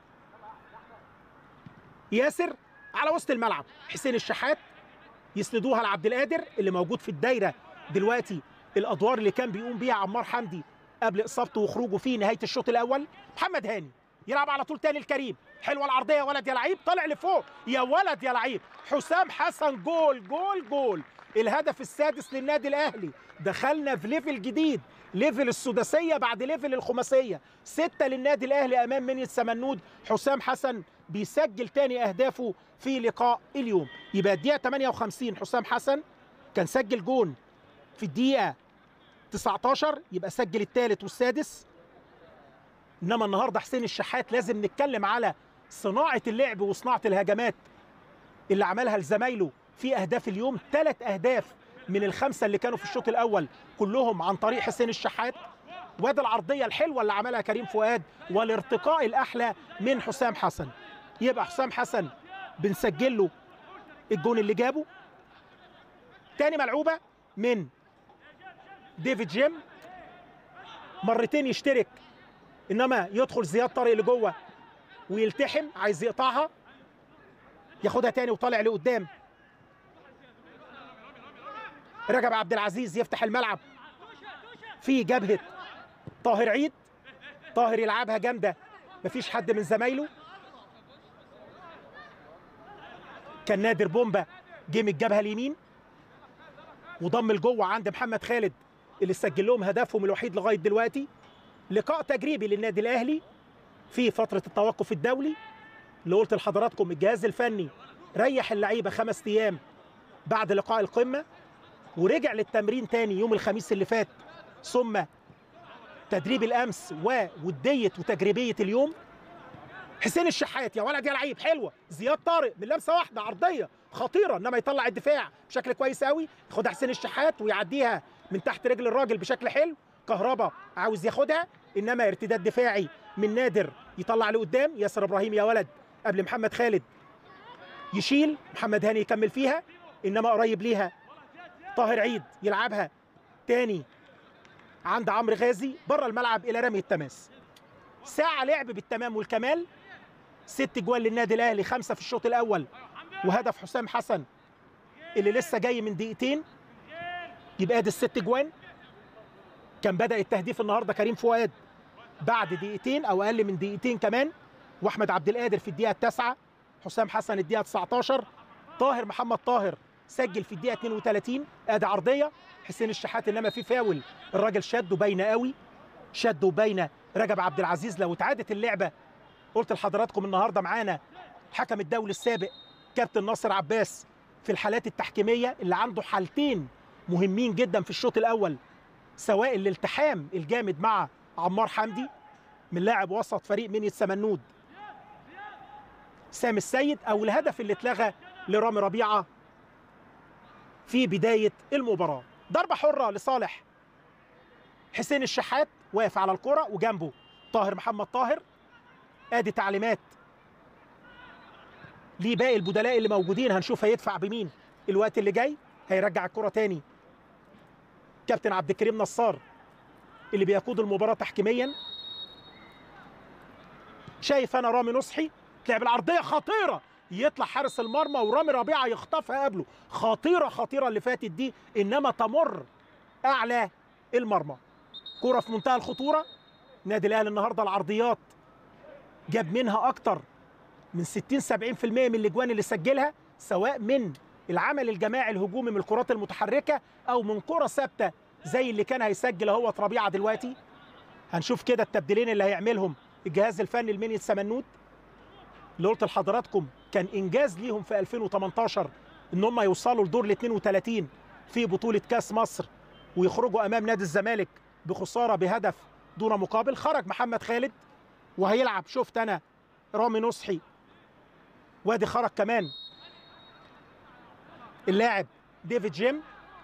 ياسر على وسط الملعب حسين الشحات يسندوها لعبد القادر اللي موجود في الدايره دلوقتي الادوار اللي كان بيقوم بيها عمار حمدي قبل اصابته وخروجه في نهايه الشوط الاول محمد هاني يلعب على طول تاني الكريم حلوه العرضيه يا ولد يا لعيب طالع لفوق يا ولد يا لعيب حسام حسن جول جول جول الهدف السادس للنادي الاهلي دخلنا في ليفل جديد ليفل السداسيه بعد ليفل الخماسيه سته للنادي الاهلي امام منية سمنود حسام حسن بيسجل تاني اهدافه في لقاء اليوم يبقى الدقيقه 58 حسام حسن كان سجل جون في الدقيقه 19 يبقى سجل الثالث والسادس انما النهارده حسين الشحات لازم نتكلم على صناعه اللعب وصناعه الهجمات اللي عملها لزمايله في اهداف اليوم ثلاث اهداف من الخمسه اللي كانوا في الشوط الاول كلهم عن طريق حسين الشحات وادي العرضيه الحلوه اللي عملها كريم فؤاد والارتقاء الاحلى من حسام حسن يبقى حسام حسن بنسجل له الجون اللي جابه تاني ملعوبه من ديفيد جيم مرتين يشترك انما يدخل زياد طارق لجوه ويلتحم عايز يقطعها ياخدها تاني وطالع لقدام رجب عبد العزيز يفتح الملعب في جبهه طاهر عيد طاهر يلعبها جامده مفيش حد من زمايله كان نادر بومبا جه من الجبهه اليمين وضم لجوه عند محمد خالد اللي سجل لهم هدفهم الوحيد لغايه دلوقتي لقاء تجريبي للنادي الاهلي في فتره التوقف الدولي اللي قلت لحضراتكم الجهاز الفني ريح اللعيبه خمس ايام بعد لقاء القمه ورجع للتمرين تاني يوم الخميس اللي فات ثم تدريب الامس ووديه وتجريبيه اليوم حسين الشحات يا ولد يا لعيب حلوه زياد طارق من لمسه واحده عرضيه خطيره انما يطلع الدفاع بشكل كويس قوي ياخدها حسين الشحات ويعديها من تحت رجل الراجل بشكل حلو كهربا عاوز ياخدها انما ارتداد دفاعي من نادر يطلع لقدام ياسر ابراهيم يا ولد قبل محمد خالد يشيل محمد هاني يكمل فيها انما قريب ليها طاهر عيد يلعبها تاني عند عمرو غازي بره الملعب الى رمي التماس ساعة لعب بالتمام والكمال ست جوال للنادي الاهلي خمسة في الشوط الاول وهدف حسام حسن اللي لسه جاي من دقيقتين يبقى ادي الست جوان كان بدأ التهديف النهارده كريم فؤاد بعد دقيقتين او اقل من دقيقتين كمان واحمد عبد القادر في الدقيقة التاسعة حسام حسن الدقيقة 19 طاهر محمد طاهر سجل في الدقيقة 32 ادي عرضية حسين الشحات انما في فاول الراجل شده باينة قوي شده باينة رجب عبد العزيز لو اتعادت اللعبة قلت لحضراتكم النهارده معانا الحكم الدولي السابق كابتن ناصر عباس في الحالات التحكيمية اللي عنده حالتين مهمين جدا في الشوط الأول سواء الالتحام الجامد مع عمار حمدي من لاعب وسط فريق مني السمنود سامي السيد أو الهدف اللي اتلغى لرامي ربيعة في بداية المباراة ضربة حرة لصالح حسين الشحات واقف على الكرة وجنبه طاهر محمد طاهر ادي تعليمات لباقي البدلاء اللي موجودين هنشوف هيدفع بمين الوقت اللي جاي هيرجع الكرة تاني كابتن عبد الكريم نصار اللي بيقود المباراة تحكيميا شايف انا رامي نصحي تلعب العرضية خطيرة يطلع حارس المرمى ورامي ربيعة يخطفها قبله خطيرة خطيرة اللي فاتت دي انما تمر اعلى المرمى كرة في منتهى الخطورة نادي الاهلي النهارده العرضيات جاب منها اكتر من 60 70% من الاجوان اللي سجلها سواء من العمل الجماعي الهجومي من الكرات المتحركه او من كره ثابته زي اللي كان هيسجل اهوت ربيعه دلوقتي هنشوف كده التبديلين اللي هيعملهم الجهاز الفني المني السمنود اللي قلت لحضراتكم كان انجاز ليهم في 2018 ان هم يوصلوا لدور ال 32 في بطوله كاس مصر ويخرجوا امام نادي الزمالك بخساره بهدف دون مقابل خرج محمد خالد وهيلعب شفت انا رامي نصحي وادي خرج كمان اللاعب ديفيد جيم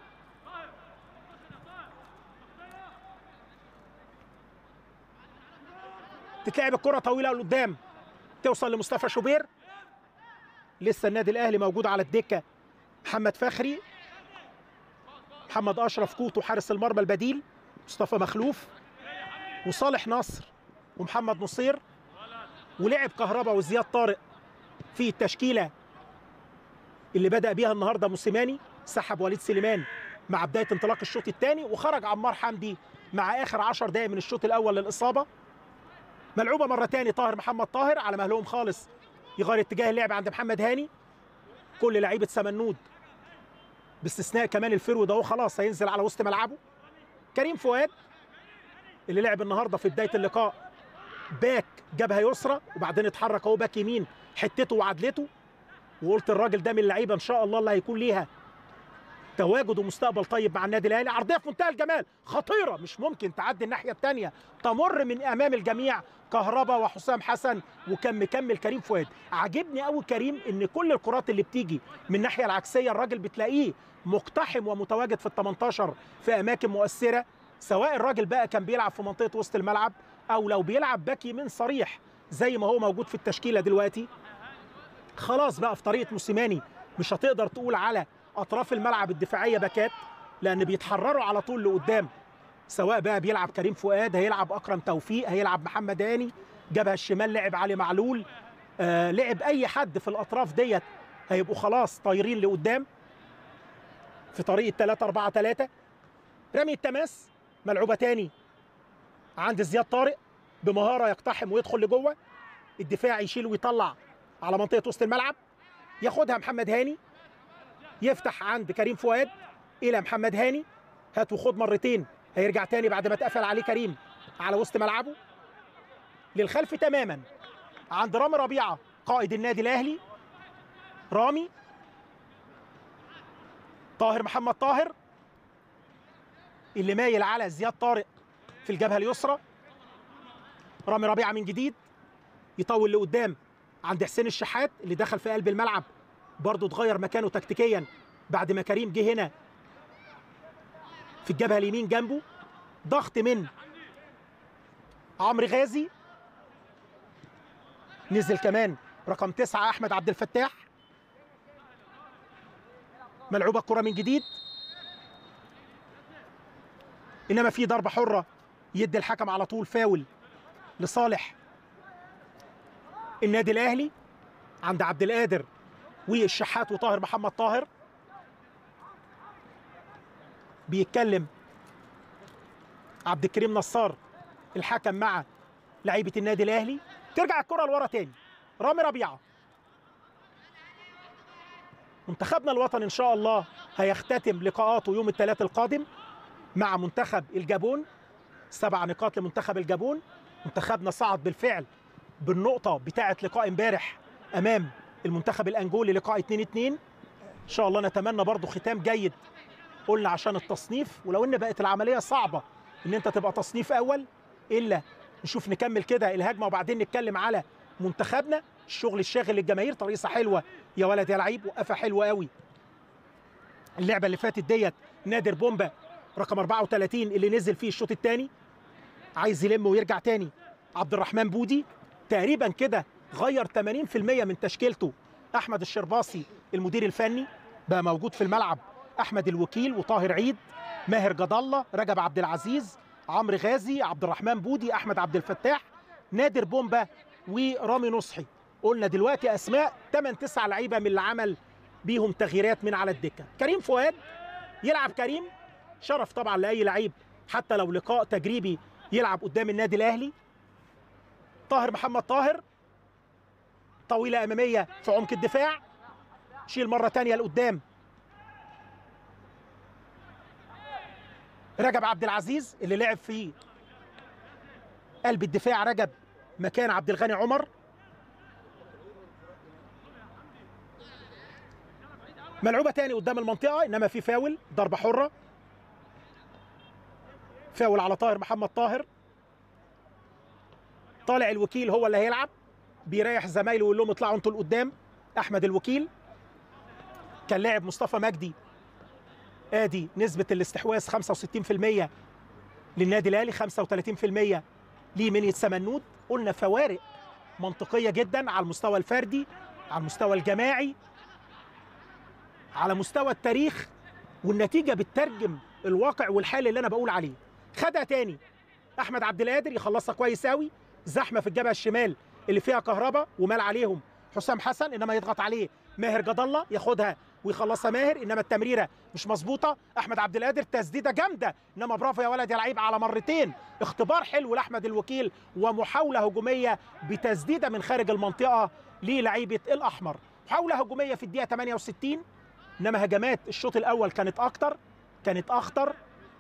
تتلعب الكرة طويلة لقدام توصل لمصطفى شوبير لسه النادي الاهلي موجود على الدكة محمد فخري محمد اشرف كوتو حارس المرمى البديل مصطفى مخلوف وصالح نصر ومحمد نصير ولعب كهربا وزياد طارق في التشكيله اللي بدا بيها النهارده موسيماني سحب وليد سليمان مع بدايه انطلاق الشوط الثاني وخرج عمار حمدي مع اخر 10 دقائق من الشوط الاول للاصابه ملعوبه مره ثاني طاهر محمد طاهر على مهلهم خالص يغير اتجاه اللعب عند محمد هاني كل لعيبه سمنود باستثناء كمان الفرود اهو خلاص هينزل على وسط ملعبه كريم فؤاد اللي لعب النهارده في بدايه اللقاء باك جبهه يسرى وبعدين اتحرك اهو باك يمين حتته وعدلته وقلت الراجل ده من اللعيبه ان شاء الله اللي هيكون ليها تواجد ومستقبل طيب مع النادي الاهلي عرضيه في منتهى الجمال خطيره مش ممكن تعدي الناحيه الثانيه تمر من امام الجميع كهربا وحسام حسن وكان مكمل كريم فؤاد عاجبني قوي كريم ان كل الكرات اللي بتيجي من الناحيه العكسيه الراجل بتلاقيه مقتحم ومتواجد في ال 18 في اماكن مؤثره سواء الراجل بقى كان بيلعب في منطقه وسط الملعب او لو بيلعب باك يمين صريح زي ما هو موجود في التشكيله دلوقتي خلاص بقى في طريقه موسيماني مش هتقدر تقول على اطراف الملعب الدفاعيه باكات لان بيتحرروا على طول لقدام سواء بقى بيلعب كريم فؤاد هيلعب اكرم توفيق هيلعب محمد هاني جبهه الشمال لعب علي معلول آه لعب اي حد في الاطراف ديت هيبقوا خلاص طايرين لقدام في طريقه 3 4 3 رمي التماس ملعوبه تاني عند زياد طارق بمهاره يقتحم ويدخل لجوه الدفاع يشيل ويطلع على منطقه وسط الملعب ياخدها محمد هاني يفتح عند كريم فؤاد الى محمد هاني هات وخد مرتين هيرجع تاني بعد ما اتقفل عليه كريم على وسط ملعبه للخلف تماما عند رامي ربيعه قائد النادي الاهلي رامي طاهر محمد طاهر اللي مايل على زياد طارق في الجبهه اليسرى رامي ربيعه من جديد يطول لقدام عند حسين الشحات اللي دخل في قلب الملعب برضه اتغير مكانه تكتيكيا بعد ما كريم جه هنا في الجبهه اليمين جنبه ضغط من عمرو غازي نزل كمان رقم تسعة أحمد عبد الفتاح ملعوبة الكرة من جديد إنما في ضربة حرة يدي الحكم على طول فاول لصالح النادي الأهلي عند عبد القادر والشحات وطاهر محمد طاهر بيتكلم عبد الكريم نصار الحكم مع لعيبه النادي الاهلي ترجع الكره لورا تاني رامي ربيعه منتخبنا الوطني ان شاء الله هيختتم لقاءاته يوم الثلاث القادم مع منتخب الجابون سبع نقاط لمنتخب الجابون منتخبنا صعد بالفعل بالنقطه بتاعه لقاء امبارح امام المنتخب الانجولي لقاء 2 2 ان شاء الله نتمنى برضو ختام جيد قلنا عشان التصنيف ولو ان بقت العمليه صعبه ان انت تبقى تصنيف اول الا نشوف نكمل كده الهجمه وبعدين نتكلم على منتخبنا الشغل الشاغل للجماهير طريقه حلوه يا ولد يا لعيب وقفه حلوه قوي اللعبه اللي فاتت ديت نادر بومبا رقم 34 اللي نزل فيه الشوط الثاني عايز يلم ويرجع تاني عبد الرحمن بودي تقريبا كده غير 80% من تشكيلته احمد الشرباصي المدير الفني بقى موجود في الملعب احمد الوكيل وطاهر عيد ماهر جد الله رجب عبد العزيز عمرو غازي عبد الرحمن بودي احمد عبد الفتاح نادر بومبا ورامي نصحي قلنا دلوقتي اسماء 8 9 لعيبه من اللي عمل بيهم تغييرات من على الدكه كريم فؤاد يلعب كريم شرف طبعا لاي لعيب حتى لو لقاء تجريبي يلعب قدام النادي الاهلي طاهر محمد طاهر طويله اماميه في عمق الدفاع شيل مره تانية لقدام رجب عبد العزيز اللي لعب في قلب الدفاع رجب مكان عبد الغني عمر ملعوبه تاني قدام المنطقه انما في فاول ضربه حره فاول على طاهر محمد طاهر طالع الوكيل هو اللي هيلعب بيريح زمايله ويقول لهم اطلعوا انتوا لقدام احمد الوكيل كان لاعب مصطفى مجدي ادي نسبة الاستحواذ 65% للنادي الاهلي 35% لمنية سمنود قلنا فوارق منطقية جدا على المستوى الفردي على المستوى الجماعي على مستوى التاريخ والنتيجة بتترجم الواقع والحال اللي انا بقول عليه خدها تاني احمد عبد القادر يخلصها كويس قوي زحمة في الجبهة الشمال اللي فيها كهرباء ومال عليهم حسام حسن انما يضغط عليه ماهر جد الله ياخدها ويخلصها ماهر انما التمريره مش مظبوطه احمد عبد القادر تسديده جامده انما برافو يا ولد يا لعيب على مرتين اختبار حلو لاحمد الوكيل ومحاوله هجوميه بتسديده من خارج المنطقه للعيبه الاحمر محاوله هجوميه في الدقيقه 68 انما هجمات الشوط الاول كانت اكتر كانت اخطر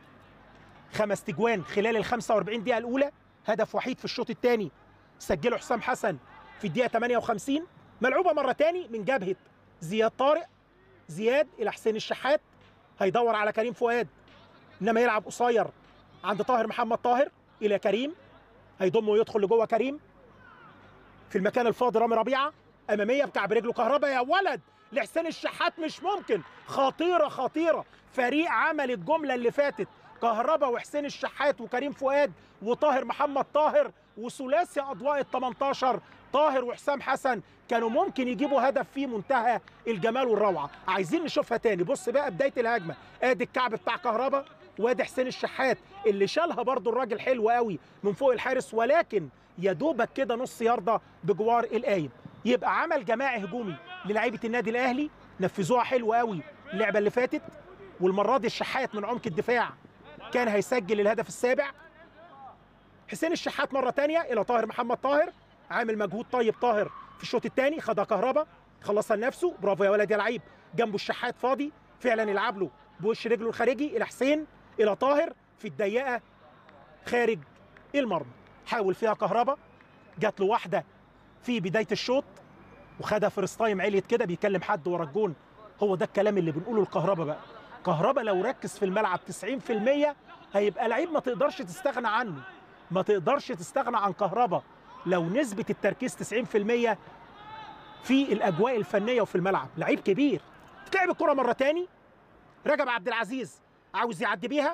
خمس تجوان خلال ال 45 دقيقه الاولى هدف وحيد في الشوط الثاني سجله حسام حسن في الدقيقه 58 ملعوبه مره تاني من جبهه زياد طارق زياد الى حسين الشحات هيدور على كريم فؤاد انما يلعب قصير عند طاهر محمد طاهر الى كريم هيضم ويدخل لجوه كريم في المكان الفاضي رامي ربيعه اماميه بكعب رجله كهرباء يا ولد لحسين الشحات مش ممكن خطيره خطيره فريق عمل الجمله اللي فاتت كهرباء وحسين الشحات وكريم فؤاد وطاهر محمد طاهر وثلاثي اضواء ال 18 طاهر وحسام حسن كانوا ممكن يجيبوا هدف في منتهى الجمال والروعه عايزين نشوفها تاني بص بقى بدايه الهجمه ادي الكعب بتاع كهربا وادي حسين الشحات اللي شالها برضو الراجل حلو قوي من فوق الحارس ولكن يا دوبك كده نص يارده بجوار القايم يبقى عمل جماعي هجومي للعيبه النادي الاهلي نفذوها حلو قوي اللعبه اللي فاتت والمره دي الشحات من عمق الدفاع كان هيسجل الهدف السابع حسين الشحات مره تانية الى طاهر محمد طاهر عامل مجهود طيب طاهر في الشوط الثاني خدها كهربا خلصها لنفسه برافو يا ولد يا لعيب جنبه الشحات فاضي فعلا يلعب له بوش رجله الخارجي الى حسين الى طاهر في الضيقه خارج المرمى حاول فيها كهربا جات له واحده في بدايه الشوط وخدها فيرست تايم عليت كده بيكلم حد ورا الجون هو ده الكلام اللي بنقوله الكهربا بقى كهربا لو ركز في الملعب 90% هيبقى لعيب ما تقدرش تستغنى عنه ما تقدرش تستغنى عن كهربا لو نسبة التركيز 90% في الأجواء الفنية وفي الملعب لعيب كبير تلعب الكرة مرة تاني رجب عبد العزيز عاوز يعدي بيها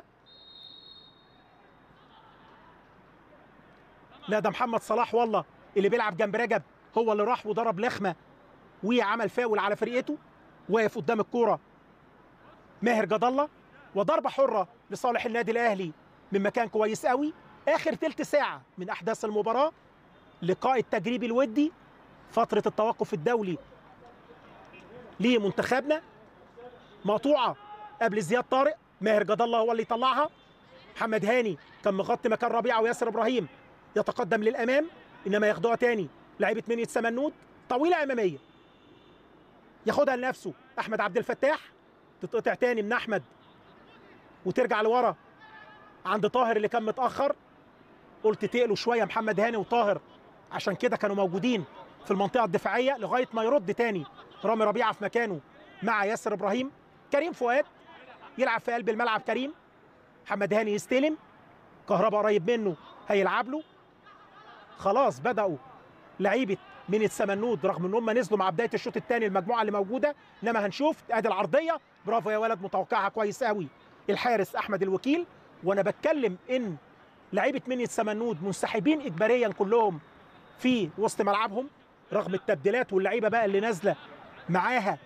لا ده محمد صلاح والله اللي بيلعب جنب رجب هو اللي راح وضرب لخمه وعمل فاول على فرقته واقف قدام الكوره ماهر جد الله وضربه حره لصالح النادي الاهلي من مكان كويس قوي اخر تلت ساعه من احداث المباراه لقاء التجريبي الودي فتره التوقف الدولي لمنتخبنا مقطوعه قبل زياد طارق ماهر جد الله هو اللي يطلعها محمد هاني كان مغطي مكان ربيعه وياسر ابراهيم يتقدم للامام انما ياخدوها تاني لعيبه منية سمنود طويله اماميه ياخدها لنفسه احمد عبد الفتاح تتقطع تاني من احمد وترجع لورا عند طاهر اللي كان متاخر قلت تقلوا شويه محمد هاني وطاهر عشان كده كانوا موجودين في المنطقه الدفاعيه لغايه ما يرد تاني رامي ربيعه في مكانه مع ياسر ابراهيم كريم فؤاد يلعب في قلب الملعب كريم محمد هاني يستلم كهربا قريب منه هيلعب له خلاص بداوا لعيبه من السمنود رغم ان هم نزلوا مع بدايه الشوط الثاني المجموعه اللي موجوده انما هنشوف ادي العرضيه برافو يا ولد متوقعها كويس قوي الحارس احمد الوكيل وانا بتكلم ان لعيبه من السمنود منسحبين اجباريا كلهم في وسط ملعبهم رغم التبديلات واللعيبه بقى اللي نازله معاها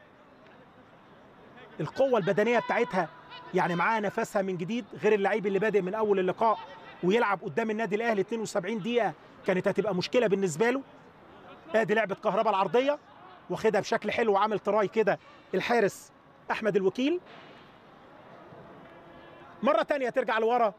القوه البدنيه بتاعتها يعني معاها نفسها من جديد غير اللعيب اللي بادئ من اول اللقاء ويلعب قدام النادي الاهلي 72 دقيقه كانت هتبقى مشكله بالنسبه له ادي لعبه كهرباء العرضيه واخدها بشكل حلو وعامل تراي كده الحارس احمد الوكيل مره تانية ترجع لورا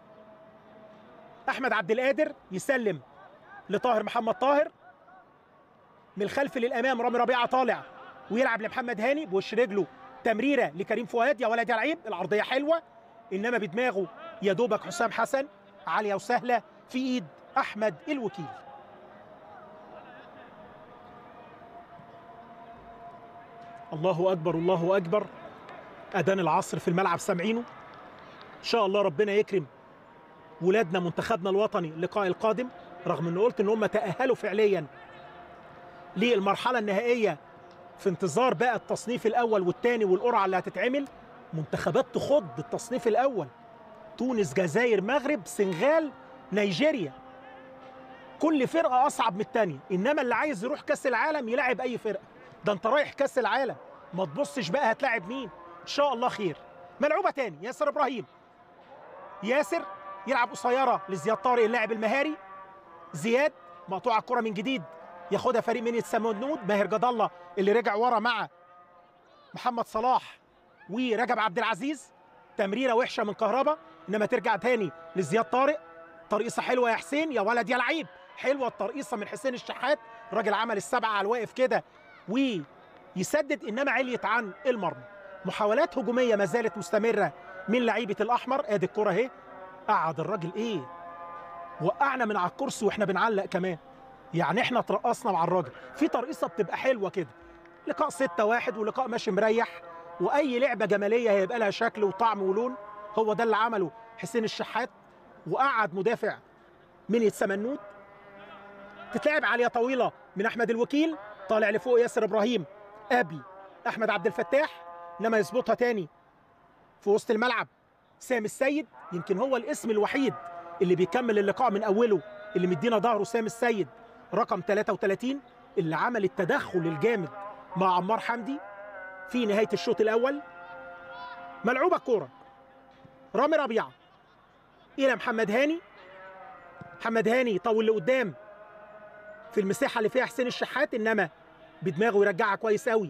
احمد عبد القادر يسلم لطاهر محمد طاهر من الخلف للامام رامي ربيعه طالع ويلعب لمحمد هاني بوش رجله تمريره لكريم فؤاد يا ولد يا لعيب العرضيه حلوه انما بدماغه يا دوبك حسام حسن عاليه وسهله في ايد احمد الوكيل الله اكبر الله اكبر اذان العصر في الملعب سامعينه ان شاء الله ربنا يكرم ولادنا منتخبنا الوطني اللقاء القادم رغم ان قلت ان هم تاهلوا فعليا للمرحله النهائيه في انتظار بقى التصنيف الاول والثاني والقرعه اللي هتتعمل منتخبات تخض التصنيف الاول تونس جزائر مغرب سنغال نيجيريا كل فرقه اصعب من الثانيه انما اللي عايز يروح كاس العالم يلعب اي فرقه ده انت رايح كاس العالم ما تبصش بقى هتلاعب مين ان شاء الله خير ملعوبه تاني ياسر ابراهيم ياسر يلعب قصيره لزياد طارق اللاعب المهاري زياد مقطوعه الكره من جديد ياخدها فريق من السمنود ماهر جد الله اللي رجع ورا مع محمد صلاح ورجب عبد العزيز تمريره وحشه من كهربا انما ترجع تاني لزياد طارق ترقيصه حلوه يا حسين يا ولد يا لعيب حلوه الترقيصه من حسين الشحات الراجل عمل السبعه على الواقف كده ويسدد انما عليت عن المرمى محاولات هجوميه ما زالت مستمره من لعيبه الاحمر ادي الكره اهي قعد الراجل ايه وقعنا من على الكرسي واحنا بنعلق كمان يعني احنا ترقصنا مع الراجل في ترقيصه بتبقى حلوه كده لقاء 6 واحد ولقاء ماشي مريح واي لعبه جماليه هيبقى لها شكل وطعم ولون هو ده اللي عمله حسين الشحات وقعد مدافع من السمنود تتلعب عاليه طويله من احمد الوكيل طالع لفوق ياسر ابراهيم قبل احمد عبد الفتاح انما يظبطها تاني في وسط الملعب سامي السيد يمكن هو الاسم الوحيد اللي بيكمل اللقاء من اوله اللي مدينا ظهره سامي السيد رقم 33 اللي عمل التدخل الجامد مع عمار حمدي في نهايه الشوط الاول ملعوبه الكوره رامي ربيعه الى محمد هاني محمد هاني يطول لقدام في المساحه اللي فيها حسين الشحات انما بدماغه يرجعها كويس قوي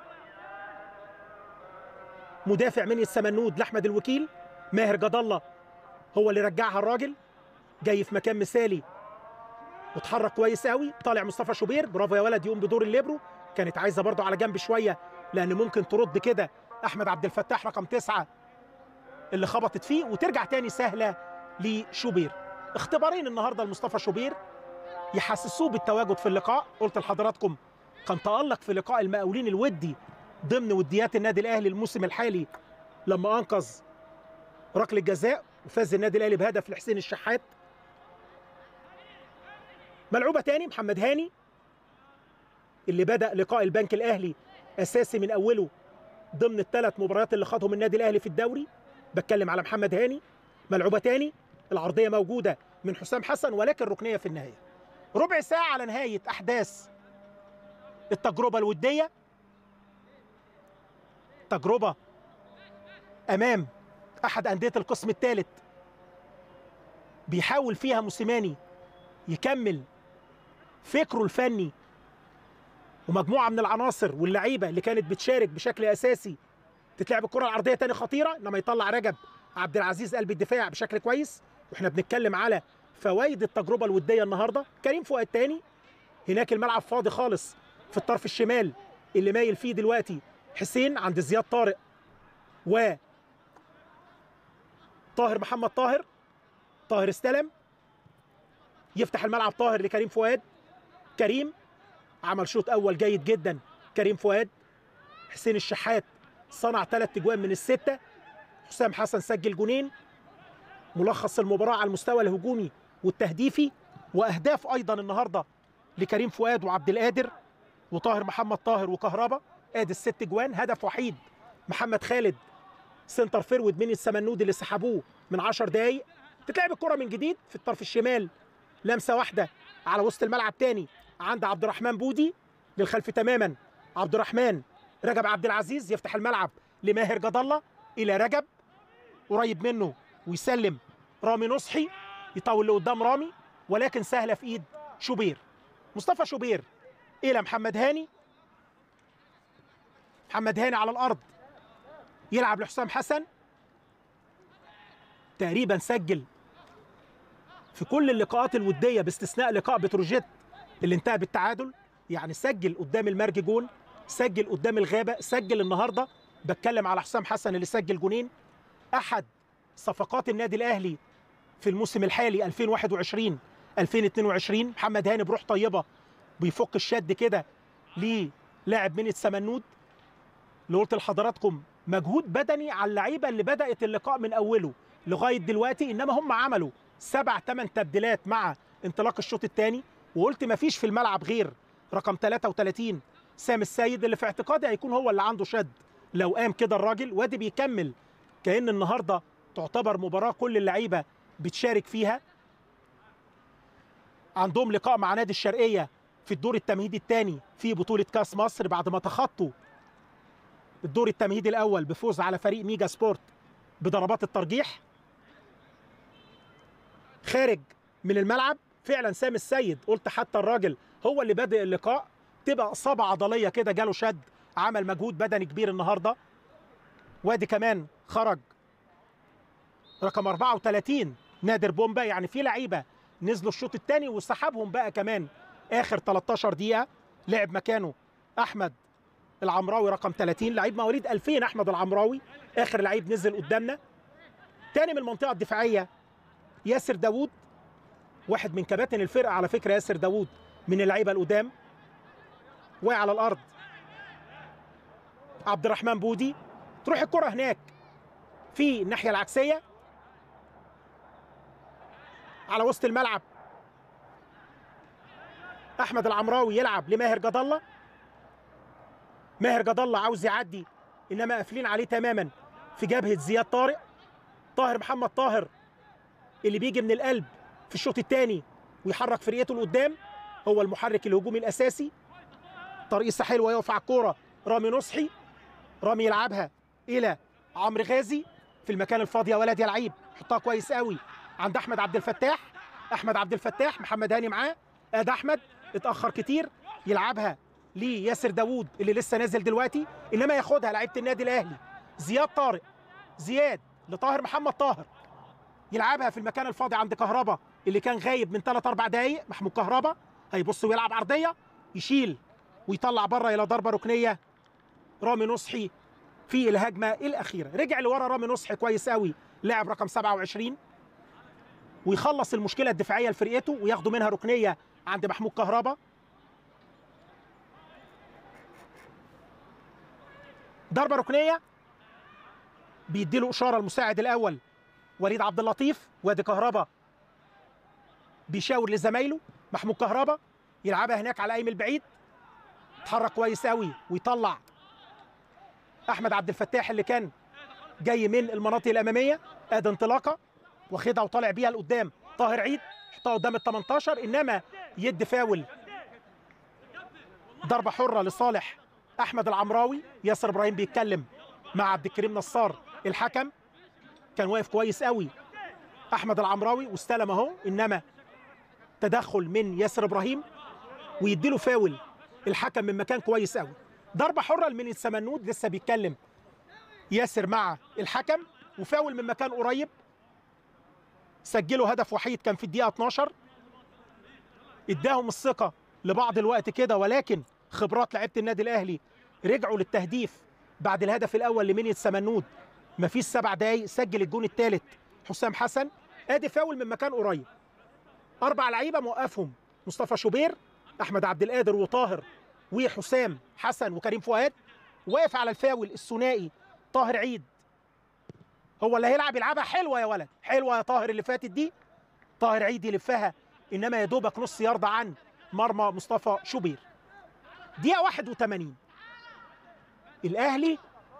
مدافع من السمنود لاحمد الوكيل ماهر جد الله هو اللي رجعها الراجل جاي في مكان مثالي وتحرك كويس قوي طالع مصطفى شوبير برافو يا ولد يقوم بدور الليبرو كانت عايزه برضه على جنب شويه لان ممكن ترد كده احمد عبد الفتاح رقم تسعة اللي خبطت فيه وترجع تاني سهله لشوبير اختبارين النهارده لمصطفى شوبير يحسسوه بالتواجد في اللقاء قلت لحضراتكم كان تألق في لقاء المقاولين الودي ضمن وديات النادي الاهلي الموسم الحالي لما انقذ ركله جزاء وفاز النادي الاهلي بهدف لحسين الشحات ملعوبه تاني محمد هاني اللي بدا لقاء البنك الاهلي اساسي من اوله ضمن الثلاث مباريات اللي خاضهم النادي الاهلي في الدوري بتكلم على محمد هاني ملعوبه تاني العرضيه موجوده من حسام حسن ولكن ركنيه في النهايه ربع ساعه على نهايه احداث التجربه الوديه تجربه امام احد انديه القسم الثالث بيحاول فيها موسيماني يكمل فكره الفني ومجموعه من العناصر واللعيبه اللي كانت بتشارك بشكل اساسي تتلعب الكره العرضيه تاني خطيره انما يطلع رجب عبد العزيز قلب الدفاع بشكل كويس واحنا بنتكلم على فوائد التجربه الوديه النهارده كريم فؤاد تاني هناك الملعب فاضي خالص في الطرف الشمال اللي مايل فيه دلوقتي حسين عند زياد طارق و طاهر محمد طاهر طاهر استلم يفتح الملعب طاهر لكريم فؤاد كريم عمل شوط اول جيد جدا كريم فؤاد حسين الشحات صنع ثلاث اجوان من السته حسام حسن سجل جونين ملخص المباراه على المستوى الهجومي والتهديفي واهداف ايضا النهارده لكريم فؤاد وعبد القادر وطاهر محمد طاهر وكهربا ادي الست اجوان هدف وحيد محمد خالد سنتر فيرود من السمنود اللي سحبوه من 10 دقايق تتلعب الكره من جديد في الطرف الشمال لمسه واحده على وسط الملعب تاني عند عبد الرحمن بودي للخلف تماما عبد الرحمن رجب عبد العزيز يفتح الملعب لماهر جد الله الى رجب قريب منه ويسلم رامي نصحي يطول لقدام رامي ولكن سهله في ايد شوبير مصطفى شوبير الى محمد هاني محمد هاني على الارض يلعب لحسام حسن تقريبا سجل في كل اللقاءات الوديه باستثناء لقاء بتروجيت اللي انتهى بالتعادل يعني سجل قدام المرج جون سجل قدام الغابه سجل النهارده بتكلم على حسام حسن اللي سجل جونين احد صفقات النادي الاهلي في الموسم الحالي 2021 2022 محمد هاني بروح طيبه بيفك الشد كده للاعب من السمنود اللي قلت لحضراتكم مجهود بدني على اللعيبه اللي بدات اللقاء من اوله لغايه دلوقتي انما هم عملوا سبع ثمان تبديلات مع انطلاق الشوط الثاني وقلت ما فيش في الملعب غير رقم 33 سام السيد اللي في اعتقادي هيكون هو اللي عنده شد لو قام كده الراجل وادي بيكمل كأن النهارده تعتبر مباراه كل اللعيبه بتشارك فيها عندهم لقاء مع نادي الشرقيه في الدور التمهيدي الثاني في بطوله كاس مصر بعد ما تخطوا الدور التمهيدي الاول بفوز على فريق ميجا سبورت بضربات الترجيح خارج من الملعب فعلا سام السيد قلت حتى الراجل هو اللي بادئ اللقاء تبقى اصابه عضليه كده جاله شد عمل مجهود بدني كبير النهارده وادي كمان خرج رقم 34 نادر بومبا يعني في لعيبه نزلوا الشوط الثاني وسحبهم بقى كمان اخر 13 دقيقه لعب مكانه احمد العمراوي رقم 30 لعيب مواليد 2000 احمد العمراوي اخر لعيب نزل قدامنا تاني من المنطقه الدفاعيه ياسر داوود واحد من كباتن الفرقه على فكره ياسر داوود من اللعيبه القدام وعلى الارض عبد الرحمن بودي تروح الكره هناك في الناحيه العكسيه على وسط الملعب احمد العمراوي يلعب لماهر جد الله ماهر جد الله عاوز يعدي انما قافلين عليه تماما في جبهه زياد طارق طاهر محمد طاهر اللي بيجي من القلب في الشوط الثاني ويحرك فرقته لقدام هو المحرك الهجومي الاساسي ترقيصه حلوه يقف على الكوره رامي نصحي رامي يلعبها الى عمرو غازي في المكان الفاضي يا ولد يا لعيب حطها كويس قوي عند احمد عبد الفتاح احمد عبد الفتاح محمد هاني معاه ادي احمد اتاخر كتير يلعبها لياسر داوود اللي لسه نازل دلوقتي انما ياخدها لعيبه النادي الاهلي زياد طارق زياد لطاهر محمد طاهر يلعبها في المكان الفاضي عند كهربا اللي كان غايب من 3 4 دقايق محمود كهربا هيبص ويلعب عرضيه يشيل ويطلع بره الى ضربه ركنيه رامي نصحي في الهجمه الاخيره رجع لورا رامي نصحي كويس قوي لاعب رقم 27 ويخلص المشكله الدفاعيه لفرقته وياخدوا منها ركنيه عند محمود كهربا ضربه ركنيه بيديله اشاره المساعد الاول وليد عبد اللطيف وادي كهربا بيشاور لزمايله محمود كهربا يلعبها هناك على ايمن البعيد اتحرك كويس قوي ويطلع احمد عبد الفتاح اللي كان جاي من المناطق الاماميه ادي انطلاقه واخدها وطالع بيها لقدام طاهر عيد حطها قدام ال 18 انما يد فاول ضربه حره لصالح احمد العمراوي ياسر ابراهيم بيتكلم مع عبد الكريم نصار الحكم كان واقف كويس قوي احمد العمراوي واستلم اهو انما تدخل من ياسر ابراهيم ويديله فاول الحكم من مكان كويس قوي ضربه حره من السمنود لسه بيتكلم ياسر مع الحكم وفاول من مكان قريب سجلوا هدف وحيد كان في الدقيقه 12 اداهم الثقه لبعض الوقت كده ولكن خبرات لعيبه النادي الاهلي رجعوا للتهديف بعد الهدف الاول لمنيا السمنود مفيش سبع دقايق سجل الجون الثالث حسام حسن ادي فاول من مكان قريب اربع لعيبه موقفهم مصطفى شوبير احمد عبد القادر وطاهر وحسام حسن وكريم فؤاد واقف على الفاول الثنائي طاهر عيد هو اللي هيلعب يلعبها حلوه يا ولد حلوه يا طاهر اللي فاتت دي طاهر عيد يلفها انما يا دوبك نص يارده عن مرمى مصطفى شوبير دقيقه 81 الاهلي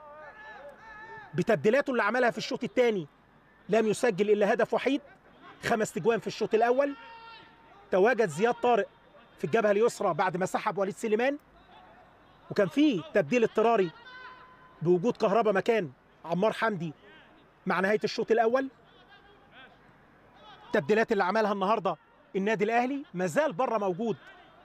بتبديلاته اللي عملها في الشوط الثاني لم يسجل الا هدف وحيد خمس تجوان في الشوط الاول تواجد زياد طارق في الجبهه اليسرى بعد ما سحب وليد سليمان وكان في تبديل اضطراري بوجود كهربا مكان عمار حمدي مع نهايه الشوط الاول التبديلات اللي عملها النهارده النادي الاهلي ما زال بره موجود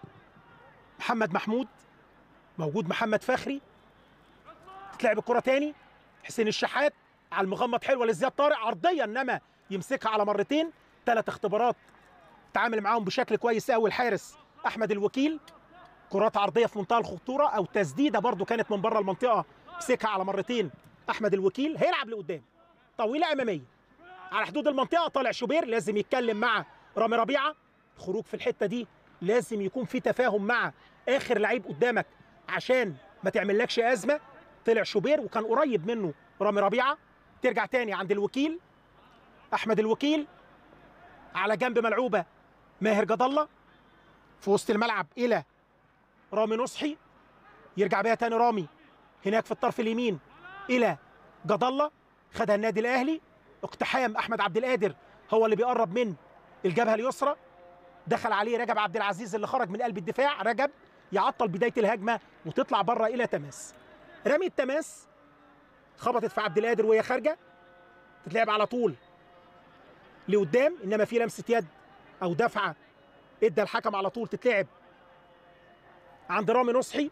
محمد محمود موجود محمد فخري تتلعب الكره تاني حسين الشحات على المغمض حلوه لزياد طارق عرضيه انما يمسكها على مرتين ثلاث اختبارات تعامل معاهم بشكل كويس قوي الحارس احمد الوكيل كرات عرضيه في منتهى الخطوره او تسديده برضو كانت من بره المنطقه مسكها على مرتين احمد الوكيل هيلعب لقدام طويله اماميه على حدود المنطقه طالع شوبير لازم يتكلم مع رامي ربيعه خروج في الحته دي لازم يكون في تفاهم مع اخر لعيب قدامك عشان ما تعملكش ازمه طلع شوبير وكان قريب منه رامي ربيعه ترجع تاني عند الوكيل احمد الوكيل على جنب ملعوبه ماهر جد الله في وسط الملعب الى رامي نصحي يرجع بيها تاني رامي هناك في الطرف اليمين الى جد الله خدها النادي الاهلي اقتحام احمد عبد القادر هو اللي بيقرب من الجبهه اليسرى دخل عليه رجب عبد العزيز اللي خرج من قلب الدفاع رجب يعطل بدايه الهجمه وتطلع بره الى تماس رمي التماس خبطت في عبد القادر وهي خارجه تتلعب على طول لقدام انما في لمسه يد او دفعه ادى الحكم على طول تتلعب عند رامي نصحي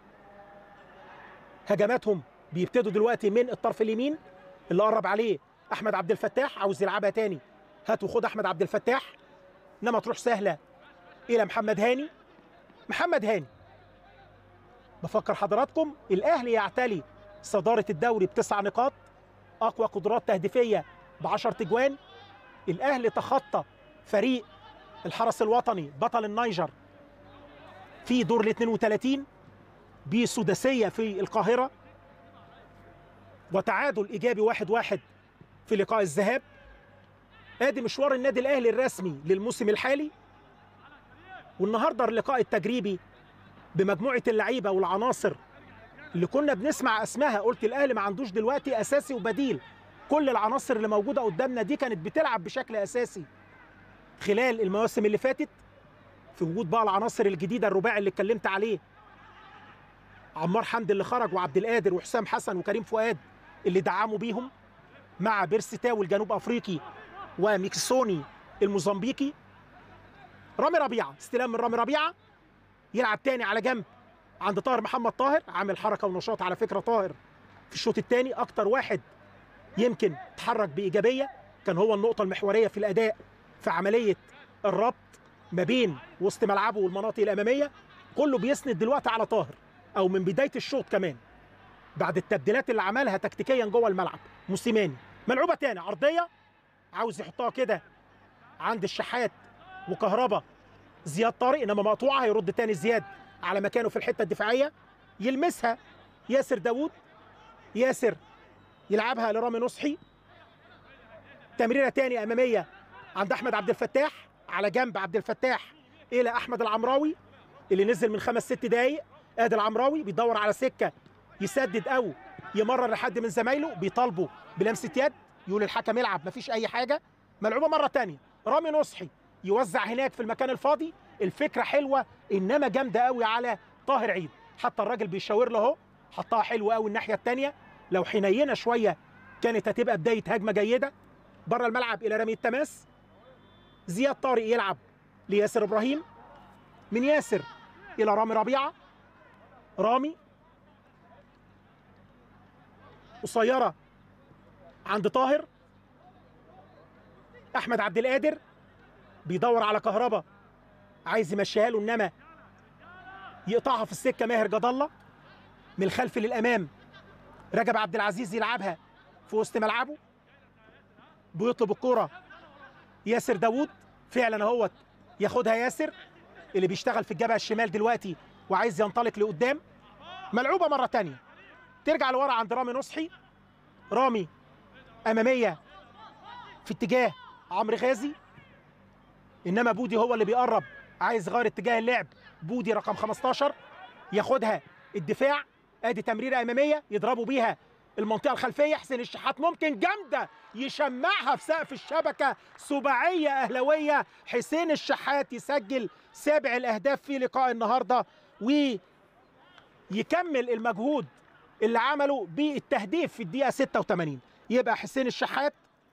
هجماتهم بيبتدوا دلوقتي من الطرف اليمين اللي قرب عليه احمد عبد الفتاح عاوز يلعبها تاني هات وخد احمد عبد الفتاح انما تروح سهله الى محمد هاني محمد هاني بفكر حضراتكم الاهلي يعتلي صداره الدوري بتسع نقاط اقوى قدرات تهديفيه ب 10 تجوان الاهلي تخطى فريق الحرس الوطني بطل النيجر في دور ال 32 بسداسيه في القاهره وتعادل ايجابي واحد واحد في لقاء الذهاب ادي مشوار النادي الاهلي الرسمي للموسم الحالي والنهارده اللقاء التجريبي بمجموعه اللعيبه والعناصر اللي كنا بنسمع اسمها قلت الاهلي ما عندوش دلوقتي اساسي وبديل كل العناصر اللي موجوده قدامنا دي كانت بتلعب بشكل اساسي خلال المواسم اللي فاتت في وجود بقى العناصر الجديده الرباعي اللي اتكلمت عليه عمار حمدي اللي خرج وعبد القادر وحسام حسن وكريم فؤاد اللي دعموا بيهم مع بيرسيتاو الجنوب افريقي وميكسوني الموزمبيقي رامي ربيعه استلام من رامي ربيعه يلعب تاني على جنب عند طاهر محمد طاهر عامل حركه ونشاط على فكره طاهر في الشوط الثاني اكتر واحد يمكن تحرك بايجابيه كان هو النقطه المحوريه في الاداء في عمليه الربط ما بين وسط ملعبه والمناطق الاماميه كله بيسند دلوقتي على طاهر او من بدايه الشوط كمان بعد التبديلات اللي عملها تكتيكيا جوه الملعب موسيماني ملعوبه تاني عرضيه عاوز يحطها كده عند الشحات وكهربا زياد طارق انما مقطوعه هيرد تاني زياد على مكانه في الحته الدفاعيه يلمسها ياسر داوود ياسر يلعبها لرامي نصحي تمريره تاني اماميه عند احمد عبد الفتاح على جنب عبد الفتاح الى احمد العمراوي اللي نزل من خمس ست دقايق ادي العمراوي بيدور على سكه يسدد او يمرر لحد من زمايله بيطالبوا بلمسه يد يقول الحكم يلعب مفيش اي حاجه ملعوبه مره تانية رامي نصحي يوزع هناك في المكان الفاضي الفكره حلوه انما جامده قوي على طاهر عيد حتى الراجل بيشاور له اهو حطها حلوه قوي الناحيه الثانيه لو حنينه شويه كانت هتبقى بدايه هجمه جيده بره الملعب الى رمي التماس زياد طارق يلعب لياسر ابراهيم من ياسر الى رامي ربيعه رامي قصيره عند طاهر احمد عبد القادر بيدور على كهربا عايز يمشيها له انما يقطعها في السكه ماهر جد الله من الخلف للامام رجب عبد العزيز يلعبها في وسط ملعبه بيطلب الكرة ياسر داوود فعلا اهوت ياخدها ياسر اللي بيشتغل في الجبهه الشمال دلوقتي وعايز ينطلق لقدام ملعوبه مره تانية ترجع لورا عند رامي نصحي رامي اماميه في اتجاه عمرو غازي انما بودي هو اللي بيقرب عايز يغير اتجاه اللعب بودي رقم 15 ياخدها الدفاع ادي تمريره اماميه يضربوا بيها المنطقه الخلفيه حسين الشحات ممكن جامده يشمعها في سقف الشبكه سباعيه اهلاويه حسين الشحات يسجل سابع الاهداف في لقاء النهارده ويكمل المجهود اللي عمله بالتهديف في الدقيقه 86 يبقى حسين الشحات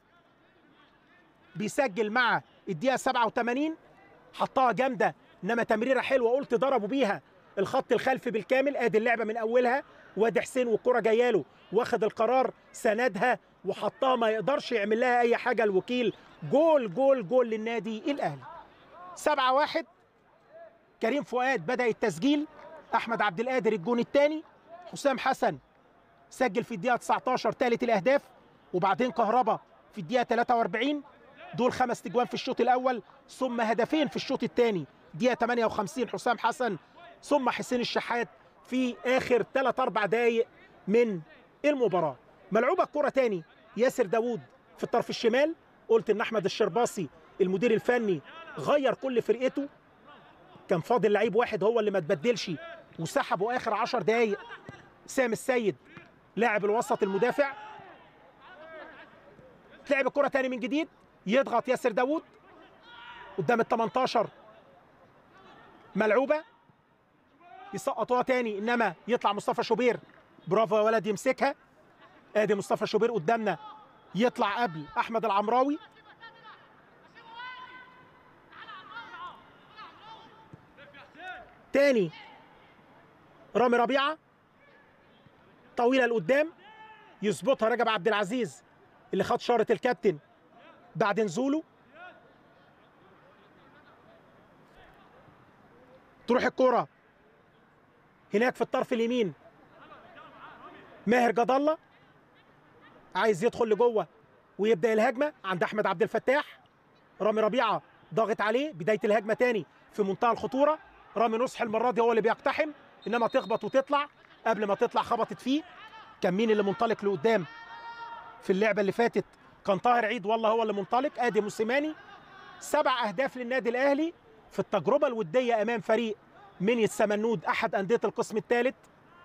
بيسجل مع الدقيقه 87 حطها جامده انما تمريره حلوه قلت ضربوا بيها الخط الخلفي بالكامل ادي اللعبه من اولها وادي حسين والكره جايه له واخد القرار سندها وحطها ما يقدرش يعمل لها اي حاجه الوكيل جول جول جول للنادي الاهلي 7 1 كريم فؤاد بدا التسجيل احمد عبد القادر الجون الثاني حسام حسن سجل في الدقيقه 19 ثالث الاهداف وبعدين كهربا في الدقيقه 43 دول خمس تجوان في الشوط الاول ثم هدفين في الشوط الثاني دقيقه 58 حسام حسن ثم حسين الشحات في اخر 3 4 دقائق من المباراه ملعوبه الكره تاني ياسر داوود في الطرف الشمال قلت ان احمد الشرباصي المدير الفني غير كل فرقته كان فاضل لعيب واحد هو اللي ما تبدلش وسحبه اخر 10 دقائق سام السيد لاعب الوسط المدافع تلعب الكره تاني من جديد يضغط ياسر داوود قدام ال 18 ملعوبه يسقطوها تاني انما يطلع مصطفى شوبير برافو يا ولد يمسكها ادي مصطفى شوبير قدامنا يطلع قبل احمد العمراوي تاني رامي ربيعه طويله لقدام يظبطها رجب عبد العزيز اللي خد شاره الكابتن بعد نزوله تروح الكره هناك في الطرف اليمين ماهر جد الله عايز يدخل لجوه ويبدا الهجمه عند احمد عبد الفتاح رامي ربيعه ضاغط عليه بدايه الهجمه تاني في منتهى الخطوره رامي نصح المره دي هو اللي بيقتحم انما تخبط وتطلع قبل ما تطلع خبطت فيه كان مين اللي منطلق لقدام في اللعبه اللي فاتت كان طاهر عيد والله هو اللي منطلق ادي موسيماني سبع اهداف للنادي الاهلي في التجربه الوديه امام فريق مني السمنود احد انديه القسم الثالث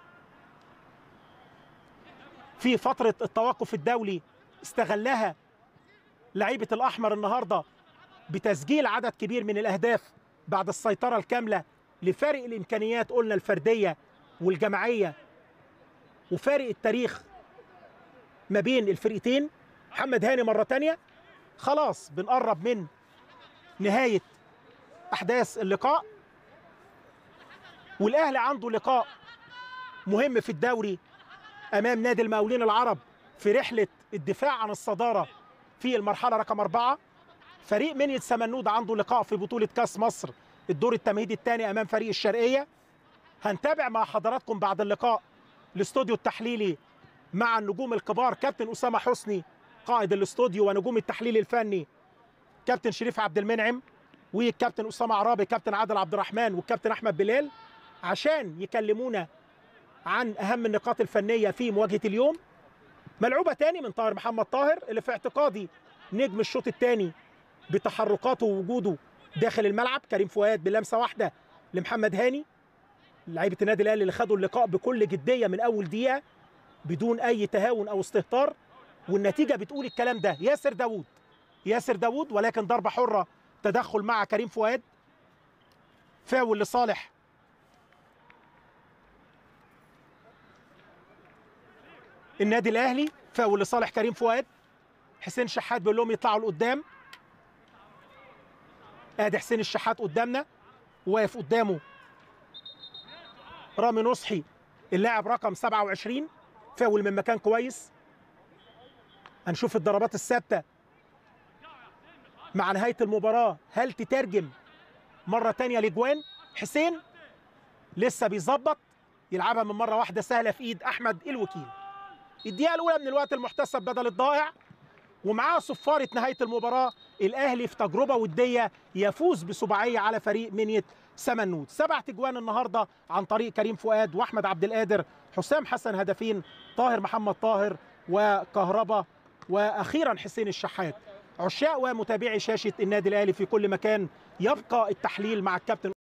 في فتره التوقف الدولي استغلها لعيبه الاحمر النهارده بتسجيل عدد كبير من الاهداف بعد السيطره الكامله لفارق الامكانيات قلنا الفرديه والجماعيه وفارق التاريخ ما بين الفرقتين محمد هاني مره تانية خلاص بنقرب من نهايه احداث اللقاء والاهلي عنده لقاء مهم في الدوري امام نادي المقاولين العرب في رحله الدفاع عن الصداره في المرحله رقم أربعة فريق منية سمنود عنده لقاء في بطوله كاس مصر الدور التمهيدي الثاني امام فريق الشرقيه هنتابع مع حضراتكم بعد اللقاء الاستوديو التحليلي مع النجوم الكبار كابتن اسامه حسني قائد الاستوديو ونجوم التحليل الفني كابتن شريف عبد المنعم والكابتن اسامه عرابي كابتن عادل عبد الرحمن والكابتن احمد بلال عشان يكلمونا عن اهم النقاط الفنيه في مواجهه اليوم ملعوبه تاني من طاهر محمد طاهر اللي في اعتقادي نجم الشوط الثاني بتحركاته ووجوده داخل الملعب كريم فؤاد بلمسه واحده لمحمد هاني لعيبه النادي الاهلي اللي خدوا اللقاء بكل جديه من اول دقيقه بدون اي تهاون او استهتار والنتيجه بتقول الكلام ده ياسر داوود ياسر داوود ولكن ضربه حره تدخل مع كريم فؤاد فاول لصالح النادي الاهلي فاول لصالح كريم فؤاد حسين شحات بيقول لهم يطلعوا لقدام ادي حسين الشحات قدامنا واقف قدامه رامي نصحي اللاعب رقم 27 فاول من مكان كويس هنشوف الضربات الثابته مع نهايه المباراه هل تترجم مره تانية لجوان حسين لسه بيظبط يلعبها من مره واحده سهله في ايد احمد الوكيل الدقيقه الاولى من الوقت المحتسب بدل الضائع ومعاه صفاره نهايه المباراه الاهلي في تجربه وديه يفوز بسباعيه على فريق منية سمنود سبع تجوان النهارده عن طريق كريم فؤاد واحمد عبد القادر حسام حسن هدفين طاهر محمد طاهر وكهربا واخيرا حسين الشحات عشاق ومتابعي شاشه النادي الاهلي في كل مكان يبقى التحليل مع الكابتن